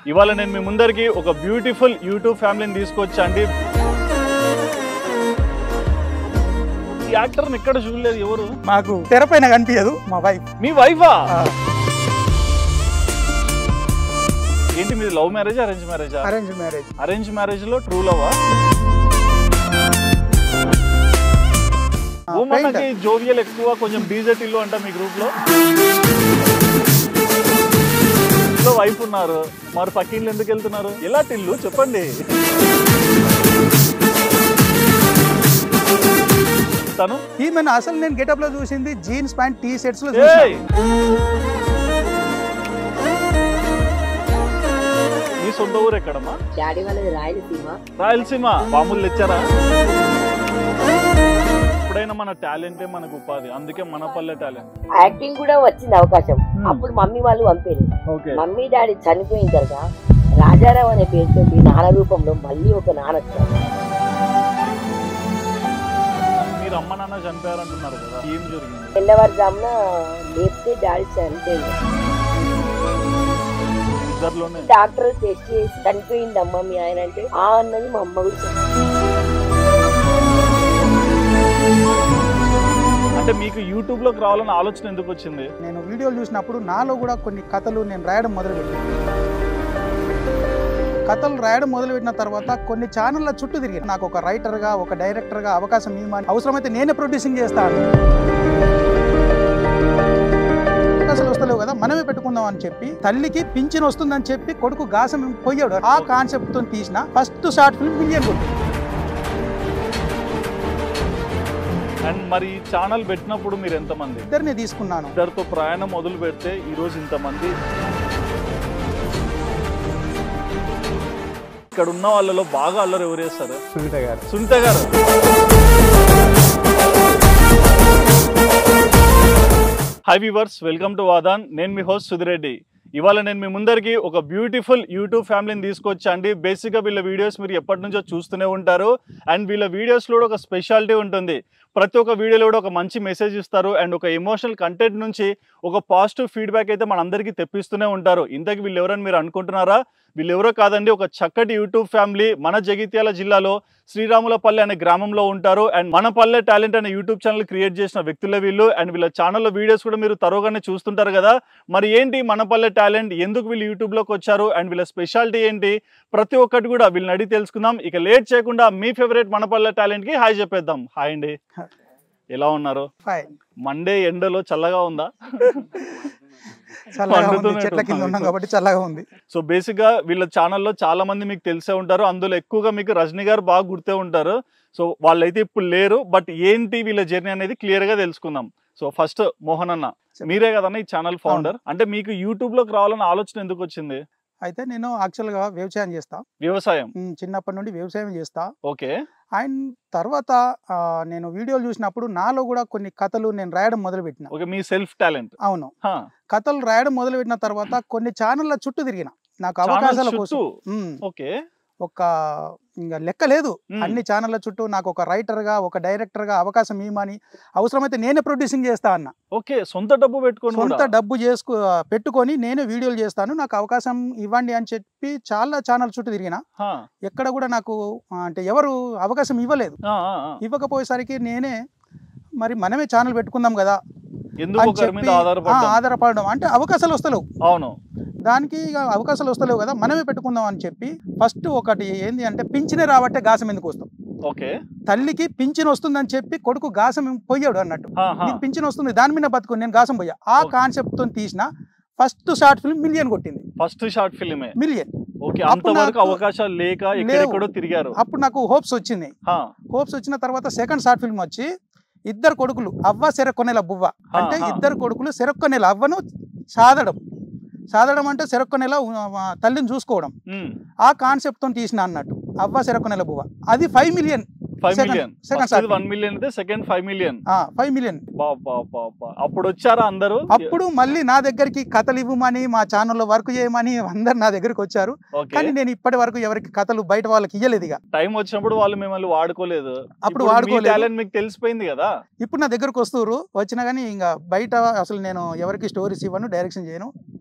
ఇవాళ నేను మీ ముందరికి ఒక బ్యూటిఫుల్ యూట్యూబ్ ఫ్యామిలీని తీసుకొచ్చా అండి ఈ యాక్టర్ని ఎక్కడ చూడలేదు ఎవరు మాకు తెరపైన కనిపించదు మా వైఫ్ మీ వైఫా ఏంటి మీది లవ్ మ్యారేజ్ అరేంజ్ మ్యారేజా అరేంజ్ మ్యారేజ్ అరేంజ్ మ్యారేజ్ లో ట్రూ లవ్ మనకి జోవియల్ ఎక్కువ కొంచెం డీజెట్ ఇల్లు అంట మీ గ్రూప్ లో ఇంట్లో వైఫ్ ఉన్నారు మరి పక్కింట్లు ఎందుకు వెళ్తున్నారు ఎలాంటి ఇల్లు చెప్పండి తను ఈమెను అసలు నేను గెటప్ లో చూసింది జీన్స్ ప్యాంట్ టీ షర్ట్స్ లో చూసాను ఏయ్! మీ సొంత ఊరు ఎక్కడమ్మా డాడీ వాళ్ళది రాయలసీమ రాయలసీమ పాములు తెచ్చారా ఎప్పుడైనా మన టాలెంటే మనకు ఉపాధి అందుకే మన పల్లె టాలెంట్ యాక్టింగ్ కూడా వచ్చింది అవకాశం అప్పుడు మమ్మీ వాళ్ళు పంపారు ఓకే మమ్మీ డాడీ చనిపోయిన తర్వాత రాజారావు అనే పేరుతో నాన్న రూపంలో మళ్ళీ ఒక నాన్న వచ్చాడు మీరు అమ్మ నాన్న చనిపోయారంటున్నారు కదా ఏం జరిగింది తెల్లవారుజామున లేపితే డాడీ చనిపోయింది ఇద్దరులోనే డాక్టర్ టెస్ట్ చేసి చనిపోయింది అమ్మ మీ ఆయన అంటే ఆ అన్నది మా అమ్మ కూడా చెప్పింది. అంటే మీకు యూట్యూబ్ లోకి రావాలని ఆలోచన ఎందుకు వచ్చింది నేను వీడియోలు చూసినప్పుడు నాలో కూడా కొన్ని కథలు నేను రాయడం మొదలుపెట్టాను కథలు రాయడం మొదలుపెట్టిన తర్వాత కొన్ని ఛానళ్ళ చుట్టూ తిరిగి నాకు ఒక రైటర్గా ఒక డైరెక్టర్గా అవకాశం ఇవ్వమని అవసరమైతే నేనే ప్రొడ్యూసింగ్ చేస్తాను అవకాశాలు వస్తలేవు కదా మనమే పెట్టుకుందాం అని చెప్పి తల్లికి పింఛన్ వస్తుందని చెప్పి కొడుకు గాసం పోయాడు ఆ కాన్సెప్ట్ తో తీసిన ఫస్ట్ షార్ట్ ఫిల్మ్ మిలియన్ కొట్టింది అండ్ మరి ఛానల్ పెట్టినప్పుడు మీరు ఎంతమంది ఇద్దరిని తీసుకున్నాను ఇద్దరితో ప్రయాణం మొదలు పెడితే ఈ రోజు ఇంతమంది ఇక్కడ ఉన్న వాళ్ళలో బాగా అల్లరి ఎవరు చేస్తారు సునీత గారు సునీత గారు హై వివర్స్ వెల్కమ్ టు వాదాన్ నేను మీ హోస్ట్ సుధిరెడ్డి ఇవాళ నేను మీ ముందరికి ఒక బ్యూటిఫుల్ యూట్యూబ్ ఫ్యామిలీని తీసుకొచ్చా అండి బేసిక్గా వీళ్ళ వీడియోస్ మీరు ఎప్పటి నుంచో చూస్తూనే ఉంటారు అండ్ వీళ్ళ వీడియోస్లో కూడా ఒక స్పెషాలిటీ ఉంటుంది ప్రతి ఒక్క వీడియోలో కూడా ఒక మంచి మెసేజ్ ఇస్తారు అండ్ ఒక ఎమోషనల్ కంటెంట్ నుంచి ఒక పాజిటివ్ ఫీడ్బ్యాక్ అయితే మనందరికీ తెప్పిస్తూనే ఉంటారు ఇంతకు వీళ్ళు ఎవరని మీరు అనుకుంటున్నారా వీళ్ళెవరో కాదండి ఒక చక్కటి యూట్యూబ్ ఫ్యామిలీ మన జగిత్యాల జిల్లాలో శ్రీరాములపల్లి అనే గ్రామంలో ఉంటారు అండ్ మన పల్లె టాలెంట్ అనే యూట్యూబ్ ఛానల్ క్రియేట్ చేసిన వ్యక్తులే వీళ్ళు అండ్ వీళ్ళ ఛానల్లో వీడియోస్ కూడా మీరు తరోగానే చూస్తుంటారు కదా మరి ఏంటి మన పల్లె టాలెంట్ ఎందుకు వీళ్ళు యూట్యూబ్లోకి వచ్చారు అండ్ వీళ్ళ స్పెషాలిటీ ఏంటి ప్రతి ఒక్కటి కూడా వీళ్ళని అడిగి తెలుసుకుందాం ఇక లేట్ చేయకుండా మీ ఫేవరెట్ మన పల్లె టాలెంట్కి హాయ్ చెప్పేద్దాం హాయ్ అండి ఎలా ఉన్నారు ఫైన్ మండే ఎండలో చల్లగా ఉందా చల్లగా ఉంది పండుతూనే చెట్ల కింద ఉంటుంది. ఉన్నాం కాబట్టి చల్లగా ఉంది సో బేసిక్ గా వీళ్ళ ఛానల్లో చాలా మంది మీకు తెలిసే ఉంటారు అందులో ఎక్కువగా మీకు రజనీ గారు బాగా గుర్తే ఉంటారు సో వాళ్ళైతే ఇప్పుడు లేరు బట్ ఏంటి వీళ్ళ జర్నీ అనేది క్లియర్ గా తెలుసుకుందాం సో ఫస్ట్ మోహన్ అన్న మీరే కదన్న ఈ ఛానల్ ఫౌండర్ అంటే మీకు యూట్యూబ్ లోకి రావాలన్న ఆలోచన ఎందుకు వచ్చింది అయితే నేను యాక్చువల్గా వ్యవసాయం చేస్తా వ్యవసాయం ఉమ్, చిన్నప్పటి నుండి వ్యవసాయం చేస్తా ఓకే అండ్ తర్వాత ఆ, నేను వీడియోలు చూసినప్పుడు నాలో కూడా కొన్ని కథలు నేను రాయడం మొదలుపెట్టిన ఓకే మీ సెల్ఫ్ టాలెంట్ అవును కథలు రాయడం మొదలుపెట్టిన తర్వాత కొన్ని ఛానళ్ళ చుట్టూ తిరిగిన నాకు అవకాశాల కోసం ఉమ్, ఓకే ఒక ఇంకా లెక్క లేదు ఉమ్. అన్ని ఛానళ్ళ చుట్టూ నాకు ఒక రైటర్గా ఒక డైరెక్టర్గా అవకాశం ఇవ్వమని అవసరమైతే నేనే ప్రొడ్యూసింగ్ చేస్తా అన్న ఓకే సొంత డబ్బు పెట్టుకొని సొంత కూడా డబ్బు చేసుకు పెట్టుకొని నేనే వీడియోలు చేస్తాను నాకు అవకాశం ఇవ్వండి అని చెప్పి చాలా ఛానల్ చుట్టూ తిరిగిన హా, ఎక్కడ కూడా నాకు ఆ, అంటే ఎవరు అవకాశం ఇవ్వలేదు ఆ, ఆ, ఆ. ఇవ్వకపోయేసరికి నేనే మరి మనమే ఛానల్ పెట్టుకుందాం కదా ఎందుకు అని ఒకరి మీద చెప్పి ఆ, ఆధారపడ్డా ఆధారపడడం అంటే అవకాశాలు వస్తలేవు అవును దానికి ఇక అవకాశాలు వస్తలేవు కదా మనమే పెట్టుకుందాం అని చెప్పి ఫస్ట్ ఒకటి ఏంది అంటే పింఛనే రాబట్టే గాసం ఎందుకు వస్తాం ఓకే తల్లికి పింఛన్ వస్తుందని చెప్పి కొడుకు గాసం పోయాడు అన్నట్టు హా, హా. నీకు పింఛన్ వస్తుంది దాని మీద బతుకు నేను గాసం పోయా ఆ Okay. కాన్సెప్ట్ తో తీసిన ఫస్ట్ షార్ట్ ఫిల్మ్ మిలియన్ కొట్టింది ఫస్ట్ షార్ట్ ఫిల్మే మిలియన్ ఓకే అప్పుడు అంతవరకు నాకు అవకాశాలు లేక ఎక్కడెక్కడో తిరిగారు అప్పుడు నాకు హోప్స్ వచ్చింది హా, హోప్స్ వచ్చిన తర్వాత సెకండ్ షార్ట్ ఫిల్మ్ వచ్చి ఇద్దరు కొడుకులు అవ్వ సెరక్కొనేల బువ్వ అంటే ఆ. ఇద్దరు కొడుకులు సెరక్కొనేల అవ్వను సాదడం సాదడం అంటే సెరక్కొనేల తల్లిని చూసుకోవడం ఉమ్, ఆ కాన్సెప్ట్ తో తీసిన అన్నట్టు అవ్వ సెరక్కొనేల బువ్వ అది five million five Second- million second short one million అయితే second five million five million అప్పుడు వచ్చారా అందరూ అప్పుడు మళ్ళీ నా దగ్గరికి కథలు ఇవ్వమని మా ఛానల్లో వర్క్ చేయమని అందరు నా దగ్గరికి వచ్చారు ఓకే కానీ నేను ఇప్పటి వరకు ఎవరికి కథలు బయట వాళ్ళకి ఇయ్యలేదు ఇక టైం వచ్చినప్పుడు వాళ్ళు మిమ్మల్ని వాడుకోలేదు అప్పుడు వాడుకోలేదు. టాలెంట్ మీకు తెలిసిపోయింది కదా ఇప్పుడు నా దగ్గరకు వస్తున్నారు వచ్చినా కానీ ఇంకా బయట అసలు నేను ఎవరికి స్టోరీస్ ఇవ్వను డైరెక్షన్ చేయను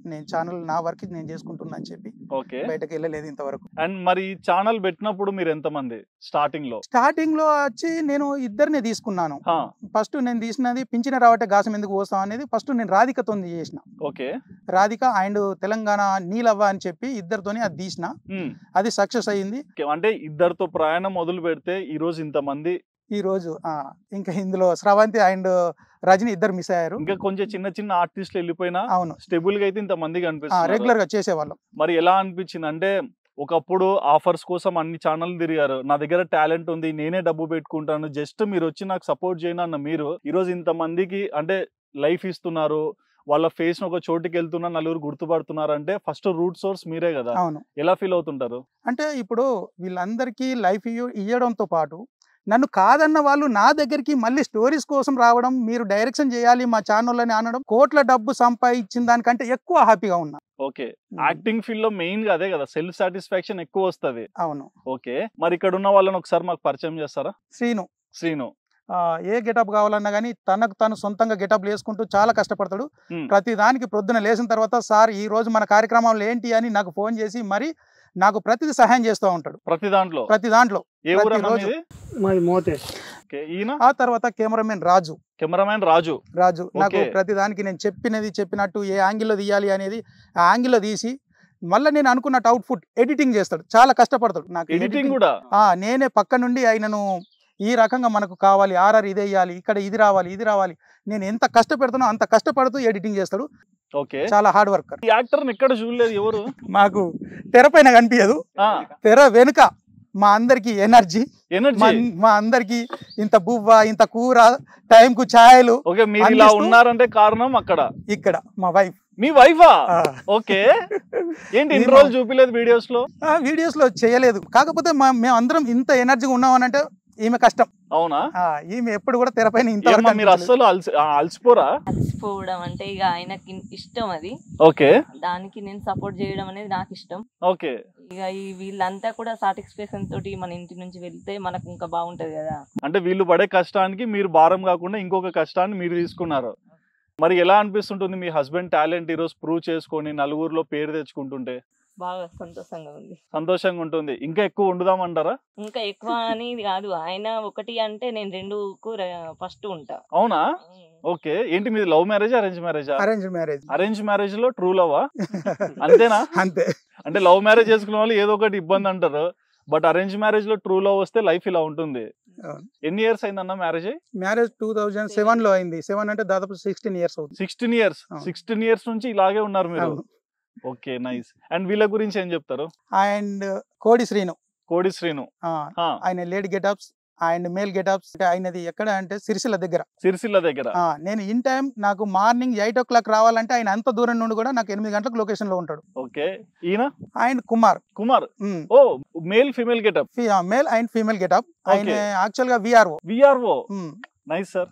నేను ఛానల్ నా వర్క్ నేను చేసుకుంటున్నా అని చెప్పి ఓకే బయటకు వెళ్ళలేదు ఇంతవరకు అండ్ మరి ఛానల్ పెట్టినప్పుడు మీరు ఎంతమంది స్టార్టింగ్ లో స్టార్టింగ్ లో వచ్చి నేను ఇద్దరిని తీసుకున్నాను హా, ఫస్ట్ నేను తీసినది పించిన రావటే గాసం ఎందుకు పోస్తాం అనేది ఫస్ట్ నేను రాధికతో చేసిన ఓకే రాధిక అండ్ తెలంగాణ నీలవ్వ అని చెప్పి ఇద్దరితోని అది తీసిన ఉమ్. అది సక్సెస్ అయ్యింది ఓకే, అంటే ఇద్దరితో ప్రయాణం మొదలు పెడితే ఈ రోజు ఇంతమంది ఈ రోజు ఆ, ఇంకా ఇందులో స్రవంతి అండ్ రజని ఇద్దరు మిస్ అయ్యారు ఇంకా కొంచెం చిన్న చిన్న ఆర్టిస్టులు వెళ్ళిపోయినా అవును స్టేబుల్ గా అయితే ఇంత మంది కనిపిస్తున్నారు రెగ్యులర్ గా చేసేవాళ్ళం మరి ఎలా అనిపించింది అంటే ఒకప్పుడు ఆఫర్స్ కోసం అన్ని ఛానల్ తిరిగారు నా దగ్గర టాలెంట్ ఉంది నేనే డబ్బు పెట్టుకుంటాను జస్ట్ మీరు వచ్చి నాకు సపోర్ట్ చేయను అన్న మీరు ఈ రోజు ఇంత మందికి అంటే లైఫ్ ఇస్తున్నారు వాళ్ళ ఫేస్ ఒక చోటుకి వెళ్తున్నా నలుగురు గుర్తుపడుతున్నారు అంటే ఫస్ట్ రూట్ సోర్స్ మీరే కదా అవును ఎలా ఫీల్ అవుతుంటారు అంటే ఇప్పుడు వీళ్ళందరికీ లైఫ్ ఇవ్వడంతో పాటు నన్ను కాదన్న వాళ్ళు నా దగ్గరికి మళ్ళీ స్టోరీస్ కోసం రావడం మీరు డైరెక్షన్ చేయాలి మా ఛానల్ అని అనడం కోట్ల డబ్బు సంపాదించిన దానికంటే ఎక్కువ హ్యాపీగా ఉన్నా ఓకే యాక్టింగ్ ఫీల్డ్ లో మెయిన్ గా అదే కదా సెల్ఫ్ సాటిస్ఫాక్షన్ ఎక్కువ వస్తది అవును ఓకే మరి ఇక్కడ ఉన్న వాళ్ళని ఒకసారి మాకు పరిచయం చేస్తారా శ్రీను శ్రీను ఆ, ఏ గెటప్ కావాలన్నా కానీ తనకు తను సొంతంగా గెటప్ వేసుకుంటూ చాలా కష్టపడతాడు Hmm. ప్రతి దానికి ప్రొద్దున లేచిన తర్వాత సార్ ఈ రోజు మన కార్యక్రమాలు ఏంటి అని నాకు ఫోన్ చేసి మరి నాకు ప్రతిదీ సహాయం చేస్తూ ఉంటాడు ప్రతి దాంట్లో ప్రతి దాంట్లో ఏ ఊరు అన్న ప్రతిరోజు. మీది? మాది మోతే ఓకే ఈయన ఆ తర్వాత కెమెరామెన్ రాజు కెమెరామ్యాన్ రాజు రాజు నాకు Okay. ప్రతి దానికి నేను చెప్పినది చెప్పినట్టు ఏ యాంగిల్లో తీయాలి అనేది ఆ యాంగిల్లో తీసి మళ్ళీ నేను అనుకున్నట్టు అవుట్పుట్ ఎడిటింగ్ చేస్తాడు చాలా కష్టపడతాడు నాకు ఎడిటింగ్ editing- కూడా ఆ, నేనే పక్క నుండి ఆయనను ఈ రకంగా మనకు కావాలి ఆర్ఆర్ ఇది వేయాలి ఇక్కడ ఇది రావాలి ఇది రావాలి నేను ఎంత కష్టపెడుతానో అంత కష్టపడుతూ ఎడిటింగ్ చేస్తాడు ఓకే చాలా హార్డ్ వర్కర్ ఈ యాక్టర్ ఎక్కడ చూడలేదు ఎవరు మాకు తెర పైన కనిపించదు తెర వెనుక మా అందరికి ఎనర్జీ ఎనర్జీ మా అందరికి ఇంత బువ్వ ఇంత కూర టైంకు ఛాయలు ఓకే మీరు ఇలా అందిస్తూ- ఉన్నారంటే కారణం అక్కడ ఇక్కడ మా వైఫ్ మీ వైఫా ఓకే ఏంటి ఇన్ని నేను- రోజులు చూపిలేదు వీడియోస్ లో వీడియోస్ లో చేయలేదు కాకపోతే మా మేము అందరం ఇంత ఎనర్జీగా ఉన్నామనంటే ఈమె కష్టం అవునా ఆ, ఈమె ఎప్పుడు కూడా తెరపైన ఇంత ఏమ్మా మీరు అస్సలు అలసి ఆ, అలసిపోరా అలసిపోవడం అంటే ఇక ఆయనకి ఇష్టం అది ఓకే దానికి నేను సపోర్ట్ చేయడం అనేది నాకు ఇష్టం ఓకే ఇక ఈ వీళ్ళంతా కూడా సాటిస్ఫాక్షన్ తోటి మన ఇంటి నుంచి వెళ్తే మనకు ఇంకా బాగుంటది కదా అంటే వీళ్ళు పడే కష్టానికి మీరు భారం కాకుండా ఇంకొక కష్టాన్ని మీరు తీసుకున్నారు మరి ఎలా అనిపిస్తుంటుంది మీ హస్బెండ్ టాలెంట్ ఈరోజు ప్రూవ్ చేసుకొని నలుగురిలో పేరు తెచ్చుకుంటుంటే బాగా సంతోషంగా ఉంది సంతోషంగా ఉంటుంది ఇంకా ఎక్కువ వండుదామంటారా ఇంకా ఎక్కువ అని కాదు ఆయన ఒకటి అంటే నేను రెండుకు ఫస్ట్ ఉంటా అవునా ఓకే ఏంటి మీది లవ్ మ్యారేజ్ అరేంజ్ మ్యారేజా అరేంజ్ మ్యారేజ్ అరేంజ్ మ్యారేజ్ లో ట్రూ లవా అంతేనా అంతే అంటే లవ్ మ్యారేజ్ చేసుకున్న వాళ్ళు ఏదో ఒకటి ఇబ్బంది అంటారు బట్ అరేంజ్ మ్యారేజ్ లో ట్రూ లవ్ వస్తే లైఫ్ ఇలా ఉంటుంది అవును. ఎన్ని ఇయర్స్ అయిందన్న marriage marriage two thousand seven లో అయింది సెవెన్ అంటే దాదాపు సిక్స్టీన్ ఇయర్స్ అవుతుంది సిక్స్టీన్ ఇయర్స్ అవును. సిక్స్టీన్ ఇయర్స్ నుంచి ఇలాగే ఉన్నారు మీరు అవును ఓకే నైస్ అండ్ వీళ్ళ గురించి ఏం చెప్తారు అండ్ కోడి శ్రీను కోడి శ్రీను ఆ, ఆ, ఆయన lady getups and male getups ఆయనది ఎక్కడ అంటే సిరిసిల్ల దగ్గర సిరిసిల్ల దగ్గర ఆ, నేను ఇన్ టైం నాకు మార్నింగ్ ఎయిట్ ఓ క్లాక్ రావాలంటే ఆయన అంత దూరం నుండి కూడా నాకు ఎనిమిది గంటలకు లొకేషన్ లో ఉంటాడు ఓకే ఈయన ఆయన Kumar Kumar oh male female getup male and female getup ఆయన Okay. యాక్చువల్ గా విఆర్ఓ విఆర్ఓ నైస్ సార్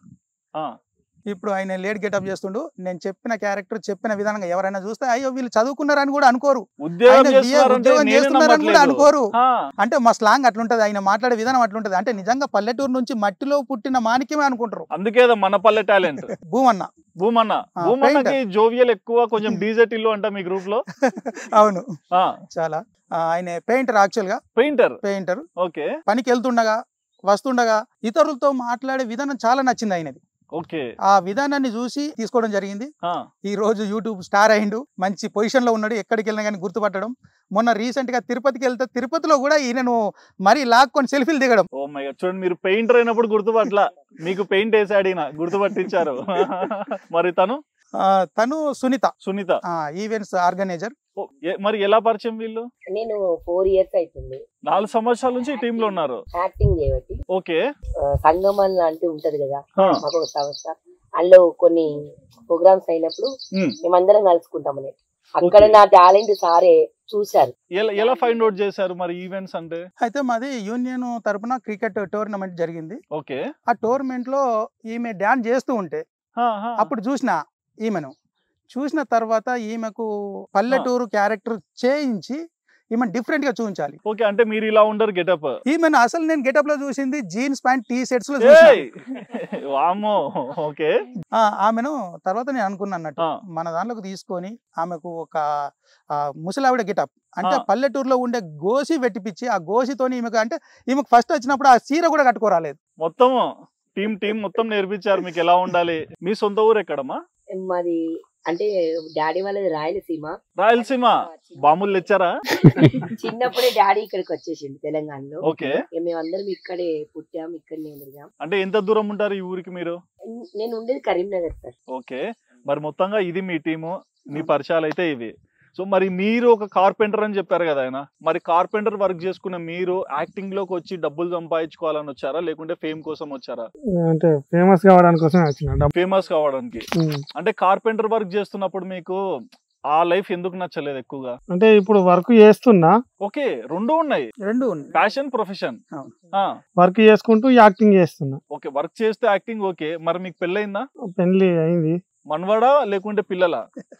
ఇప్పుడు ఆయన లేట్ గెటప్ చేస్తుండు నేను చెప్పిన క్యారెక్టర్ చెప్పిన విధానంగా ఎవరైనా చూస్తే అయ్యో వీళ్ళు చదువుకున్నారని కూడా అనుకోరు ఉద్యోగం ఆయన చేస్తున్నారంటే ఉద్యోగం నేనే చేస్తున్నారని కూడా నమ్మట్లేదు. అనుకోరు ఆ, అంటే మా స్లాంగ్ అట్లుంటది ఆయన మాట్లాడే విధానం అట్లుంటది అంటే నిజంగా పల్లెటూరు నుంచి మట్టిలో పుట్టిన మాణిక్యమే అనుకుంటారు అందుకేదా మన పల్లె టాలెంట్ భూమన్న భూమన్న ఆ, భూమన్నకి జోవియల్ ఎక్కువ కొంచెం డీజెట్ ఇల్లు అంట మీ గ్రూప్ లో అవును చాలా ఆ, ఆయన పెయింటర్ యాక్చువల్ గా పెయింటర్ పెయింటర్ ఓకే పనికి వెళ్తుండగా వస్తుండగా ఇతరులతో మాట్లాడే విధానం చాలా నచ్చింది ఆయనది ఓకే ఆ విధానాన్ని చూసి తీసుకోవడం జరిగింది ఆ, ఈ రోజు యూట్యూబ్ స్టార్ అయిండు మంచి పొజిషన్ లో ఉన్నాడు ఎక్కడికి వెళ్ళినా కానీ గుర్తుపట్టడం మొన్న రీసెంట్ గా తిరుపతికి వెళ్తే తిరుపతిలో కూడా ఈయనను మరీ లాక్కొని సెల్ఫీలు దిగడం ఓ మై గాడ్ చూడండి మీరు పెయింటర్ అయినప్పుడు గుర్తుపట్ల మీకు పెయింట్ వేసాడు ఈయన గుర్తుపట్టించారు మరి తను ఆ, తను Sunitha Sunitha events organiser oh, ఏ- మరి ఎలా పరిచయం వీళ్ళు నేను ఫోర్ ఇయర్స్ అవుతుంది నాలుగు సంవత్సరాల నుంచి టీమ్ లో ఉన్నారు యాక్టింగ్ చేయబట్టి ఓకే ఆ, సంగమం లాంటి ఉంటది కదా ఆ, మాకు ఒక సంస్థ అందులో కొన్ని ప్రోగ్రామ్స్ అయినప్పుడు ఉమ్. మేమందరం కలుసుకుంటాం అన్నట్టు అక్కడ నా టాలెంట్ సారే చూశారు ఎలా ఎలా ఫైండ్ అవుట్ చేశారు మరి ఈవెంట్స్ అంటే అయితే మాది యూనియన్ తరపున క్రికెట్ టోర్నమెంట్ జరిగింది ఓకే ఆ టోర్నమెంట్ లో ఈమె డాన్స్ చేస్తూ ఉంటే ఆ, ఆ. అప్పుడు చూసిన ఈమెను చూసిన తర్వాత ఈమెకు పల్లెటూరు క్యారెక్టర్ చేయించి ఈమె డిఫరెంట్ గా చూపించాలి ఓకే అంటే మీరు ఇలా ఉండరు గెటప్ ఈమెను అసలు నేను గెటప్ లో చూసింది జీన్స్ ప్యాంట్ టీ షర్ట్స్ లో చూసిన వామో ఓకే ఆ, ఆమెను తర్వాత నేను అనుకున్నా అన్నట్టు ఆ. మన దాంట్లోకి తీసుకొని ఆమెకు ఒక ఆ, ముసలావిడ గెటప్ అంటే ఆ. పల్లెటూరులో ఉండే గోసి పెట్టిపిచ్చి ఆ గోసితోని ఈమెకు అంటే ఈమెకు ఫస్ట్ వచ్చినప్పుడు ఆ చీర కూడా కట్టుకోరాలేదు మొత్తం టీం టీం మొత్తం నేర్పించారు మీకు ఎలా ఉండాలి మీ సొంత ఊరు ఎక్కడమ్మా మాది అంటే డాడీ వాళ్ళది రాయలసీమ రాయలసీమ బాంబులు తెచ్చారా చిన్నప్పుడే డాడీ ఇక్కడికి వచ్చేసిండు తెలంగాణలో ఓకే ఇక మేమందరం ఇక్కడే పుట్టాం ఇక్కడనే ఎదిగాం అంటే ఎంత దూరం ఉంటారు ఈ ఊరికి మీరు నేను ఉండేది కరీంనగర్ సార్ ఓకే మరి మొత్తంగా ఇది మీ టీము మీ పరిచయాలు అయితే ఇవి సో మరి మీరు ఒక కార్పెంటర్ అని చెప్పారు కదా ఆయన మరి కార్పెంటర్ వర్క్ చేసుకున్న మీరు యాక్టింగ్ లోకి వచ్చి డబ్బులు సంపాదించుకోవాలని వచ్చారా లేకుంటే ఫేమ్ కోసం వచ్చారా అంటే ఫేమస్ కావడానికి కోసం వచ్చిన డబ్బు ఫేమస్ కావడానికి ఉమ్. అంటే కార్పెంటర్ వర్క్ చేస్తున్నప్పుడు మీకు ఆ లైఫ్ ఎందుకు నచ్చలేదు ఎక్కువగా అంటే ఇప్పుడు వర్క్ చేస్తున్నా ఓకే రెండు ఉన్నాయి రెండు ఉన్నాయి. ప్యాషన్ ప్రొఫెషన్ అవును. వర్క్ చేసుకుంటూ యాక్టింగ్ చేస్తున్నా ఓకే వర్క్ చేస్తే యాక్టింగ్ ఓకే మరి మీకు పెళ్ళయిందా పెళ్లి అయింది మనవాడా లేకుంటే పిల్లల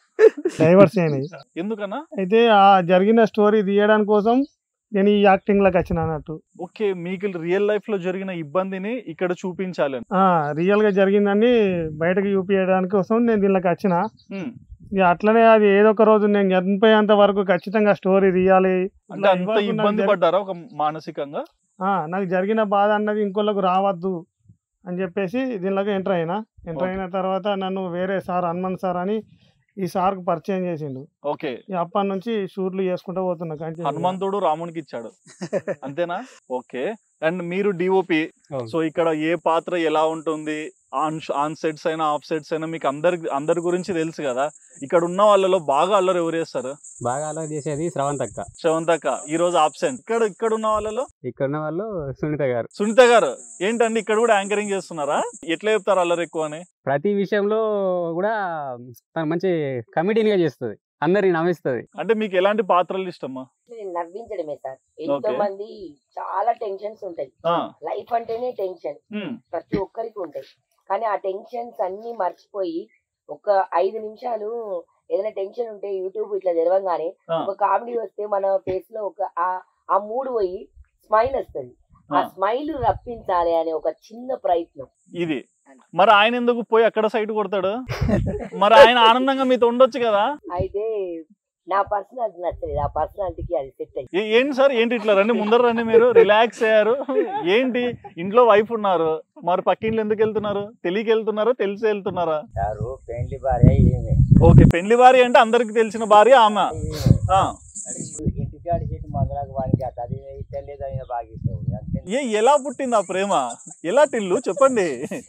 డైవర్స్ అయినాయి ఎందుకన్నా అయితే ఆ జరిగిన స్టోరీ తీయడానికి కోసం నేను ఈ యాక్టింగ్ లోకి వచ్చిన అన్నట్టు ఓకే మీకు రియల్ లైఫ్ లో జరిగిన ఇబ్బందిని ఇక్కడ చూపించాలి అని. ఆ రియల్ గా జరిగిందని బయటకు చూపించడానికి కోసం నేను దీనిలోకి వచ్చిన హ్మ్. ఇక అట్లనే అది ఏదో ఒక రోజు నేను చనిపోయేంత వరకు ఖచ్చితంగా స్టోరీ తీయాలి అంటే ఇట్లా అంత ఇంతవరకు నాకు ఇబ్బంది జరి- పడ్డారా ఒక మానసికంగా ఆ, నాకు జరిగిన బాధ అన్నది ఇంకోళ్ళకు రావద్దు అని చెప్పేసి దీనిలోకి ఎంటర్ అయినా ఎంటర్ Okay. అయిన తర్వాత నన్ను వేరే సార్ హనుమంత్ సార్ అని ఈ సార్కు పరిచయం చేసిండు ఓకే ఇక అప్పటి నుంచి షూట్లు చేసుకుంటూ పోతున్నా కంటిన్యూ హనుమంతుడు రామునికి ఇచ్చాడు అంతేనా ఓకే అండ్ మీరు డిఓపి అవును. సో ఇక్కడ ఏ పాత్ర ఎలా ఉంటుంది ఆన్ ఆన్ సెట్స్ అయినా ఆఫ్ సెట్స్ అయినా మీకు అందరి అందరి గురించి తెలుసు కదా ఇక్కడ ఉన్న వాళ్ళలో బాగా అల్లరి ఎవరు చేస్తారు బాగా అలా చేసేది శ్రవంత్ అక్క శ్రవంతక్క ఈ రోజు ఆబ్సెంట్ ఇక్కడ ఇక్కడ ఉన్న వాళ్ళలో ఇక్కడ ఉన్న వాళ్ళు సునీత గారు సునీత గారు ఏంటండి ఇక్కడ కూడా యాంకరింగ్ చేస్తున్నారా ఎట్లా చెప్తారు అల్లరి ఎక్కువ అని ప్రతి విషయంలో కూడా తను మంచి కమెడీని గా చేస్తుంది అందరిని నవ్విస్తుంది అంటే మీకు ఎలాంటి పాత్రలు ఇష్టమా నేను నవ్వించడమే సార్ ఎంతో Okay. మంది చాలా టెన్షన్స్ ఉంటాయి ఆ, లైఫ్ అంటేనే టెన్షన్ ఉమ్, ప్రతి ఒక్కరికి ఉంటాయి కానీ ఆ టెన్షన్స్ అన్ని మర్చిపోయి ఒక ఐదు నిమిషాలు ఏదైనా టెన్షన్ ఉంటే యూట్యూబ్ ఇట్లా తెరవంగానే ఆ. ఒక కామెడీ వస్తే మన ఫేస్ లో ఒక ఆ- ఆ మూడ్ పోయి స్మైల్ వస్తుంది ఆ ఆ. స్మైల్ రప్పించాలి అనే ఒక చిన్న ప్రయత్నం ఇది మరి ఆయన ఎందుకు పోయి అక్కడ సైడ్ కొడతాడు మరి ఆయన ఆనందంగా మీతో ఉండొచ్చు కదా అయితే నా పర్సనాలిటీ నచ్చలేదు ఆ పర్సనాలిటీకి అది సెట్ అయ్యింది ఏ- ఏంటి సార్ ఏంటి ఇట్లా రండి ముందర రండి మీరు రిలాక్స్ అయ్యారు ఏంటి ఇంట్లో వైఫ్ ఉన్నారు మరి పక్కింట్లో ఎందుకు వెళ్తున్నారు తెలియక వెళ్తున్నారా తెలిసి వెళ్తున్నారా సారు పెండ్లి భార్య ఈమె ఓకే పెళ్లి భార్య అంటే అందరికి తెలిసిన భార్య ఆమె ఆ. ఇంటికాడ చెట్టు మందులకు వానికి అది తెలియదు అయినా బాగిస్తావు అంతే ఏ ఎలా పుట్టింది ఆ ప్రేమ ఎలా టిల్లు చెప్పండి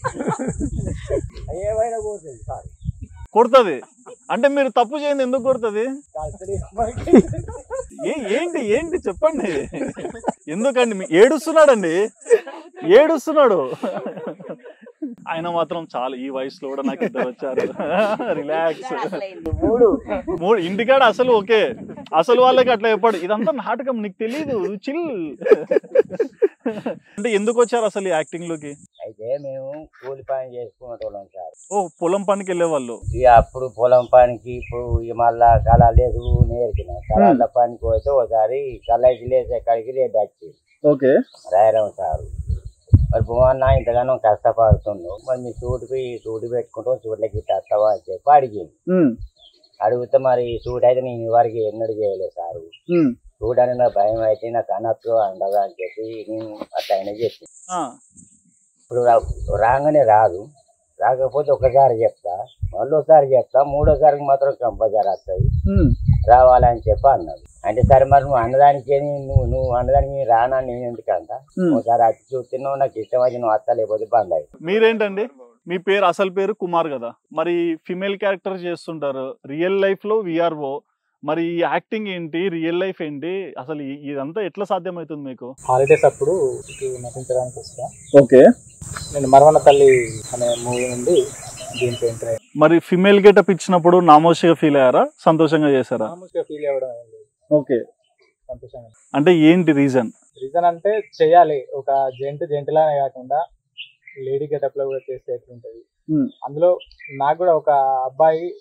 ఏమైనా పోతుంది సార్ కొడుతుంది అంటే మీరు తప్పు చేయండి ఎందుకు కొడుతుంది ఏ ఏంటి ఏంటి చెప్పండి ఎందుకండి మీ- ఏడుస్తున్నాడండి ఏడుస్తున్నాడు ఆయన మాత్రం చాలా ఈ వయసులో కూడా నాకు ఇద్దరు వచ్చారు రిలాక్స్ మూడు మూడు ఇంటికాడ అసలు ఓకే అసలు వాళ్ళకి అట్లా చెప్పాడు ఇదంతా నాటకం నీకు తెలియదు చిల్ అంటే ఎందుకు వచ్చారు అసలు ఈ యాక్టింగ్ లోకి అయితే మేము కూలి పని చేసుకునేటోళ్ళం సార్ ఓ పొలం పనికి వెళ్ళేవాళ్ళు ఇక అప్పుడు పొలం పనికి ఇప్పుడు ఇక మళ్ళా కళ లేదు నేర్పినాం కళ పనికి పోతే ఒకసారి కళకి లేసే కాడికి రేట్ వచ్చింది ఓకే రాయరాం సారు మరి భువన్న ఇంతగానో కష్టపడుతుండు మరి మీ సూటికి సూటి పెట్టుకుంటాం సూట్లకి తస్తావా అని చెప్పి అడిగింది అడిగితే మరి సూట్ అయితే నేను వారికి ఎన్నడూ చేయలేదు సారు సూట్ అని నాకు భయం అయితే నాకు అనొచ్చు అండగా అని చెప్పి నేను అట్లా అయినా చెప్పి ఇప్పుడు రా- రాగానే రాదు రాకపోతే ఒకసారి చెప్తా మళ్ళీ ఒకసారి చెప్తా మూడోసారికి మాత్రం కంపల్సరీ వస్తుంది రావాలని చెప్పి అన్నాడు అంటే సరే మరి నువ్వు అన్నదానికి ఏమి నువ్వు నువ్వు అన్నదానికి నేను రానా నేను ఎందుకంట ఒకసారి వచ్చి చూస్తున్నావు నాకు ఇష్టం అయితే నువ్వు వస్తా లేకపోతే బంద్ అయ్యి మీరేంటండి మీ పేరు అసలు పేరు కుమార్ కదా మరి ఫిమేల్ క్యారెక్టర్ చేస్తుంటారు రియల్ లైఫ్ లో విఆర్ఓ మరి ఈ యాక్టింగ్ ఏంటి రియల్ లైఫ్ ఏంటి అసలు ఈ- ఇదంతా ఎట్లా సాధ్యమవుతుంది మీకు హాలిడేస్ అప్పుడు ఇటు నటించడానికి వస్తా ఓకే నేను మరవన తల్లి అనే మూవీ నుండి దీంట్లో ఎంటర్ అయ్యాను మరి ఫిమేల్ గెటప్ ఇచ్చినప్పుడు నామోషిగా ఫీల్ అయ్యారా సంతోషంగా చేశారా మామూలుగా ఫీల్ అవ్వడం ఏం లేదు ఓకే సంతోషంగా అంటే ఏంటి రీజన్ రీజన్ అంటే చేయాలి ఒక జెంట్ జెంట్లానే కాకుండా లేడీ గెటప్ లో కూడా చేస్తే ఎట్లుంటది Hmm. అందులో నాకు కూడా ఒక అబ్బాయి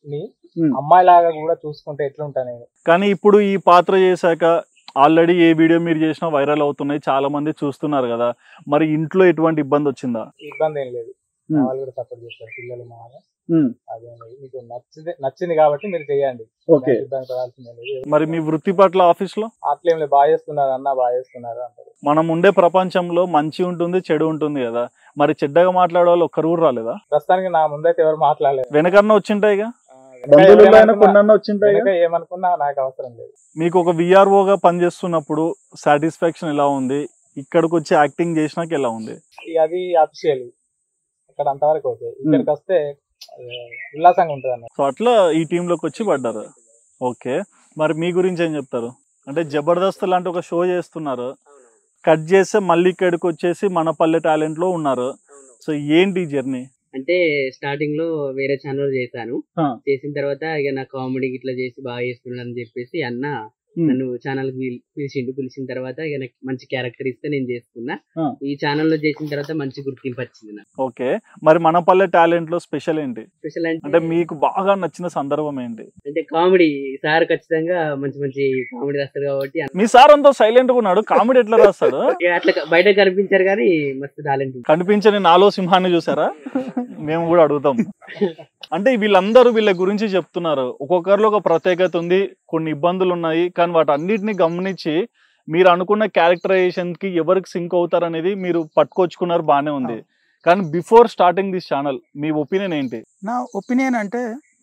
ని Hmm. అమ్మాయి లాగా కూడా చూసుకుంటే ఎట్లుంటా నేను కానీ ఇప్పుడు ఈ పాత్ర చేశాక ఆల్రెడీ ఏ వీడియో మీరు చేసినా వైరల్ అవుతున్నాయి చాలా మంది చూస్తున్నారు కదా మరి ఇంట్లో ఎటువంటి ఇబ్బంది వచ్చిందా ఇబ్బంది ఏం లేదు Hmm. మా వాళ్ళు కూడా సపోర్ట్ చేస్తారు పిల్లలు మా వాళ్ళు అదేం లేదు మీకు నచ్చింది నచ్చింది కాబట్టి మీరు చేయండి ఓకే ఇబ్బంది పడాల్సిందే లేదు మరి మీ వృత్తి పట్ల ఆఫీస్ లో అట్లేం లేదు బాగా చేస్తున్నారు అన్న బాగా చేస్తున్నారు అంటారు మనం ఉండే ప్రపంచంలో మంచి ఉంటుంది చెడు ఉంటుంది కదా మరి చెడ్డగా మాట్లాడే వాళ్ళు ఒక్కరు కూడా రాలేదా ప్రస్తుతానికి నా ముందైతే ఎవరు మాట్లాడలేదు వెనకన్నా వచ్చింటాయిగా ఆ, వెనక బంధువులలో అయినా ఏమనుకున్నా- కొన్నన్నా వచ్చింటాయిగా వెనక ఏమనుకున్నా నాకు అవసరం లేదు మీకు ఒక విఆర్ఓగా పనిచేస్తున్నప్పుడు సాటిస్ఫాక్షన్ ఎలా ఉంది ఇక్కడికి వచ్చి యాక్టింగ్ చేసినాక ఎలా ఉంది ఇక అది అఫిషియల్ ఇక్కడ అంతవరకు ఓకే ఇక్కడికి వస్తే ఆ, ఉల్లాసంగా ఉంటుంది అన్న సో అట్లా ఈ టీంలోకి వచ్చి పడ్డారు ఓకే మరి మీ గురించి ఏం చెప్తారు అంటే జబర్దస్త్ లాంటి ఒక షో చేస్తున్నారు కట్ చేస్తే మళ్ళీ ఇక్కడికి వచ్చేసి మన పల్లె టాలెంట్ లో ఉన్నారు సో ఏంటి జర్నీ అంటే స్టార్టింగ్ లో వేరే ఛానల్ చేశాను ఆ. చేసిన తర్వాత ఇక నా కామెడీ ఇట్లా చేసి బాగా చేస్తున్నాను అని చెప్పేసి అన్న Hmm. నన్ను ఛానల్ పిలిచిండు పిలిచిన తర్వాత ఇక నాకు మంచి క్యారెక్టర్ ఇస్తే నేను చేసుకున్నా ఆ. ఈ ఛానల్ లో చేసిన తర్వాత మంచి గుర్తింపు వచ్చింది నాకు ఓకే మరి మన పల్లె టాలెంట్ లో స్పెషల్ ఏంటి స్పెషల్ అంటే అంటే మీకు బాగా నచ్చిన సందర్భం ఏంటి అంటే కామెడీ సార్ ఖచ్చితంగా మంచి మంచి కామెడీ రాస్తారు కాబట్టి అన్న- మీ సార్ అంతా సైలెంట్ గా ఉన్నాడు కామెడీ ఎట్లా రాస్తాడు ఇక అట్లా బయట కనిపించారు కానీ మస్తు టాలెంట్ కనిపించని నాలో సింహాన్ని చూసారా మేము కూడా అడుగుతాం అంటే వీళ్ళందరూ వీళ్ళ గురించి చెప్తున్నారు ఒక్కొక్కరిలో ఒక ప్రత్యేకత ఉంది కొన్ని ఇబ్బందులు ఉన్నాయి కానీ వాటి అన్నిటిని గమనించి మీరు అనుకున్న క్యారెక్టరైజేషన్ కి ఎవరికి సింక్ అవుతారు అనేది మీరు పట్టుకొచ్చుకున్నారు బానే ఉంది కానీ బిఫోర్ స్టార్టింగ్ దిస్ ఛానల్ మీ ఒపీనియన్ ఏంటి నా ఒపీనియన్ అంటే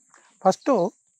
ఫస్ట్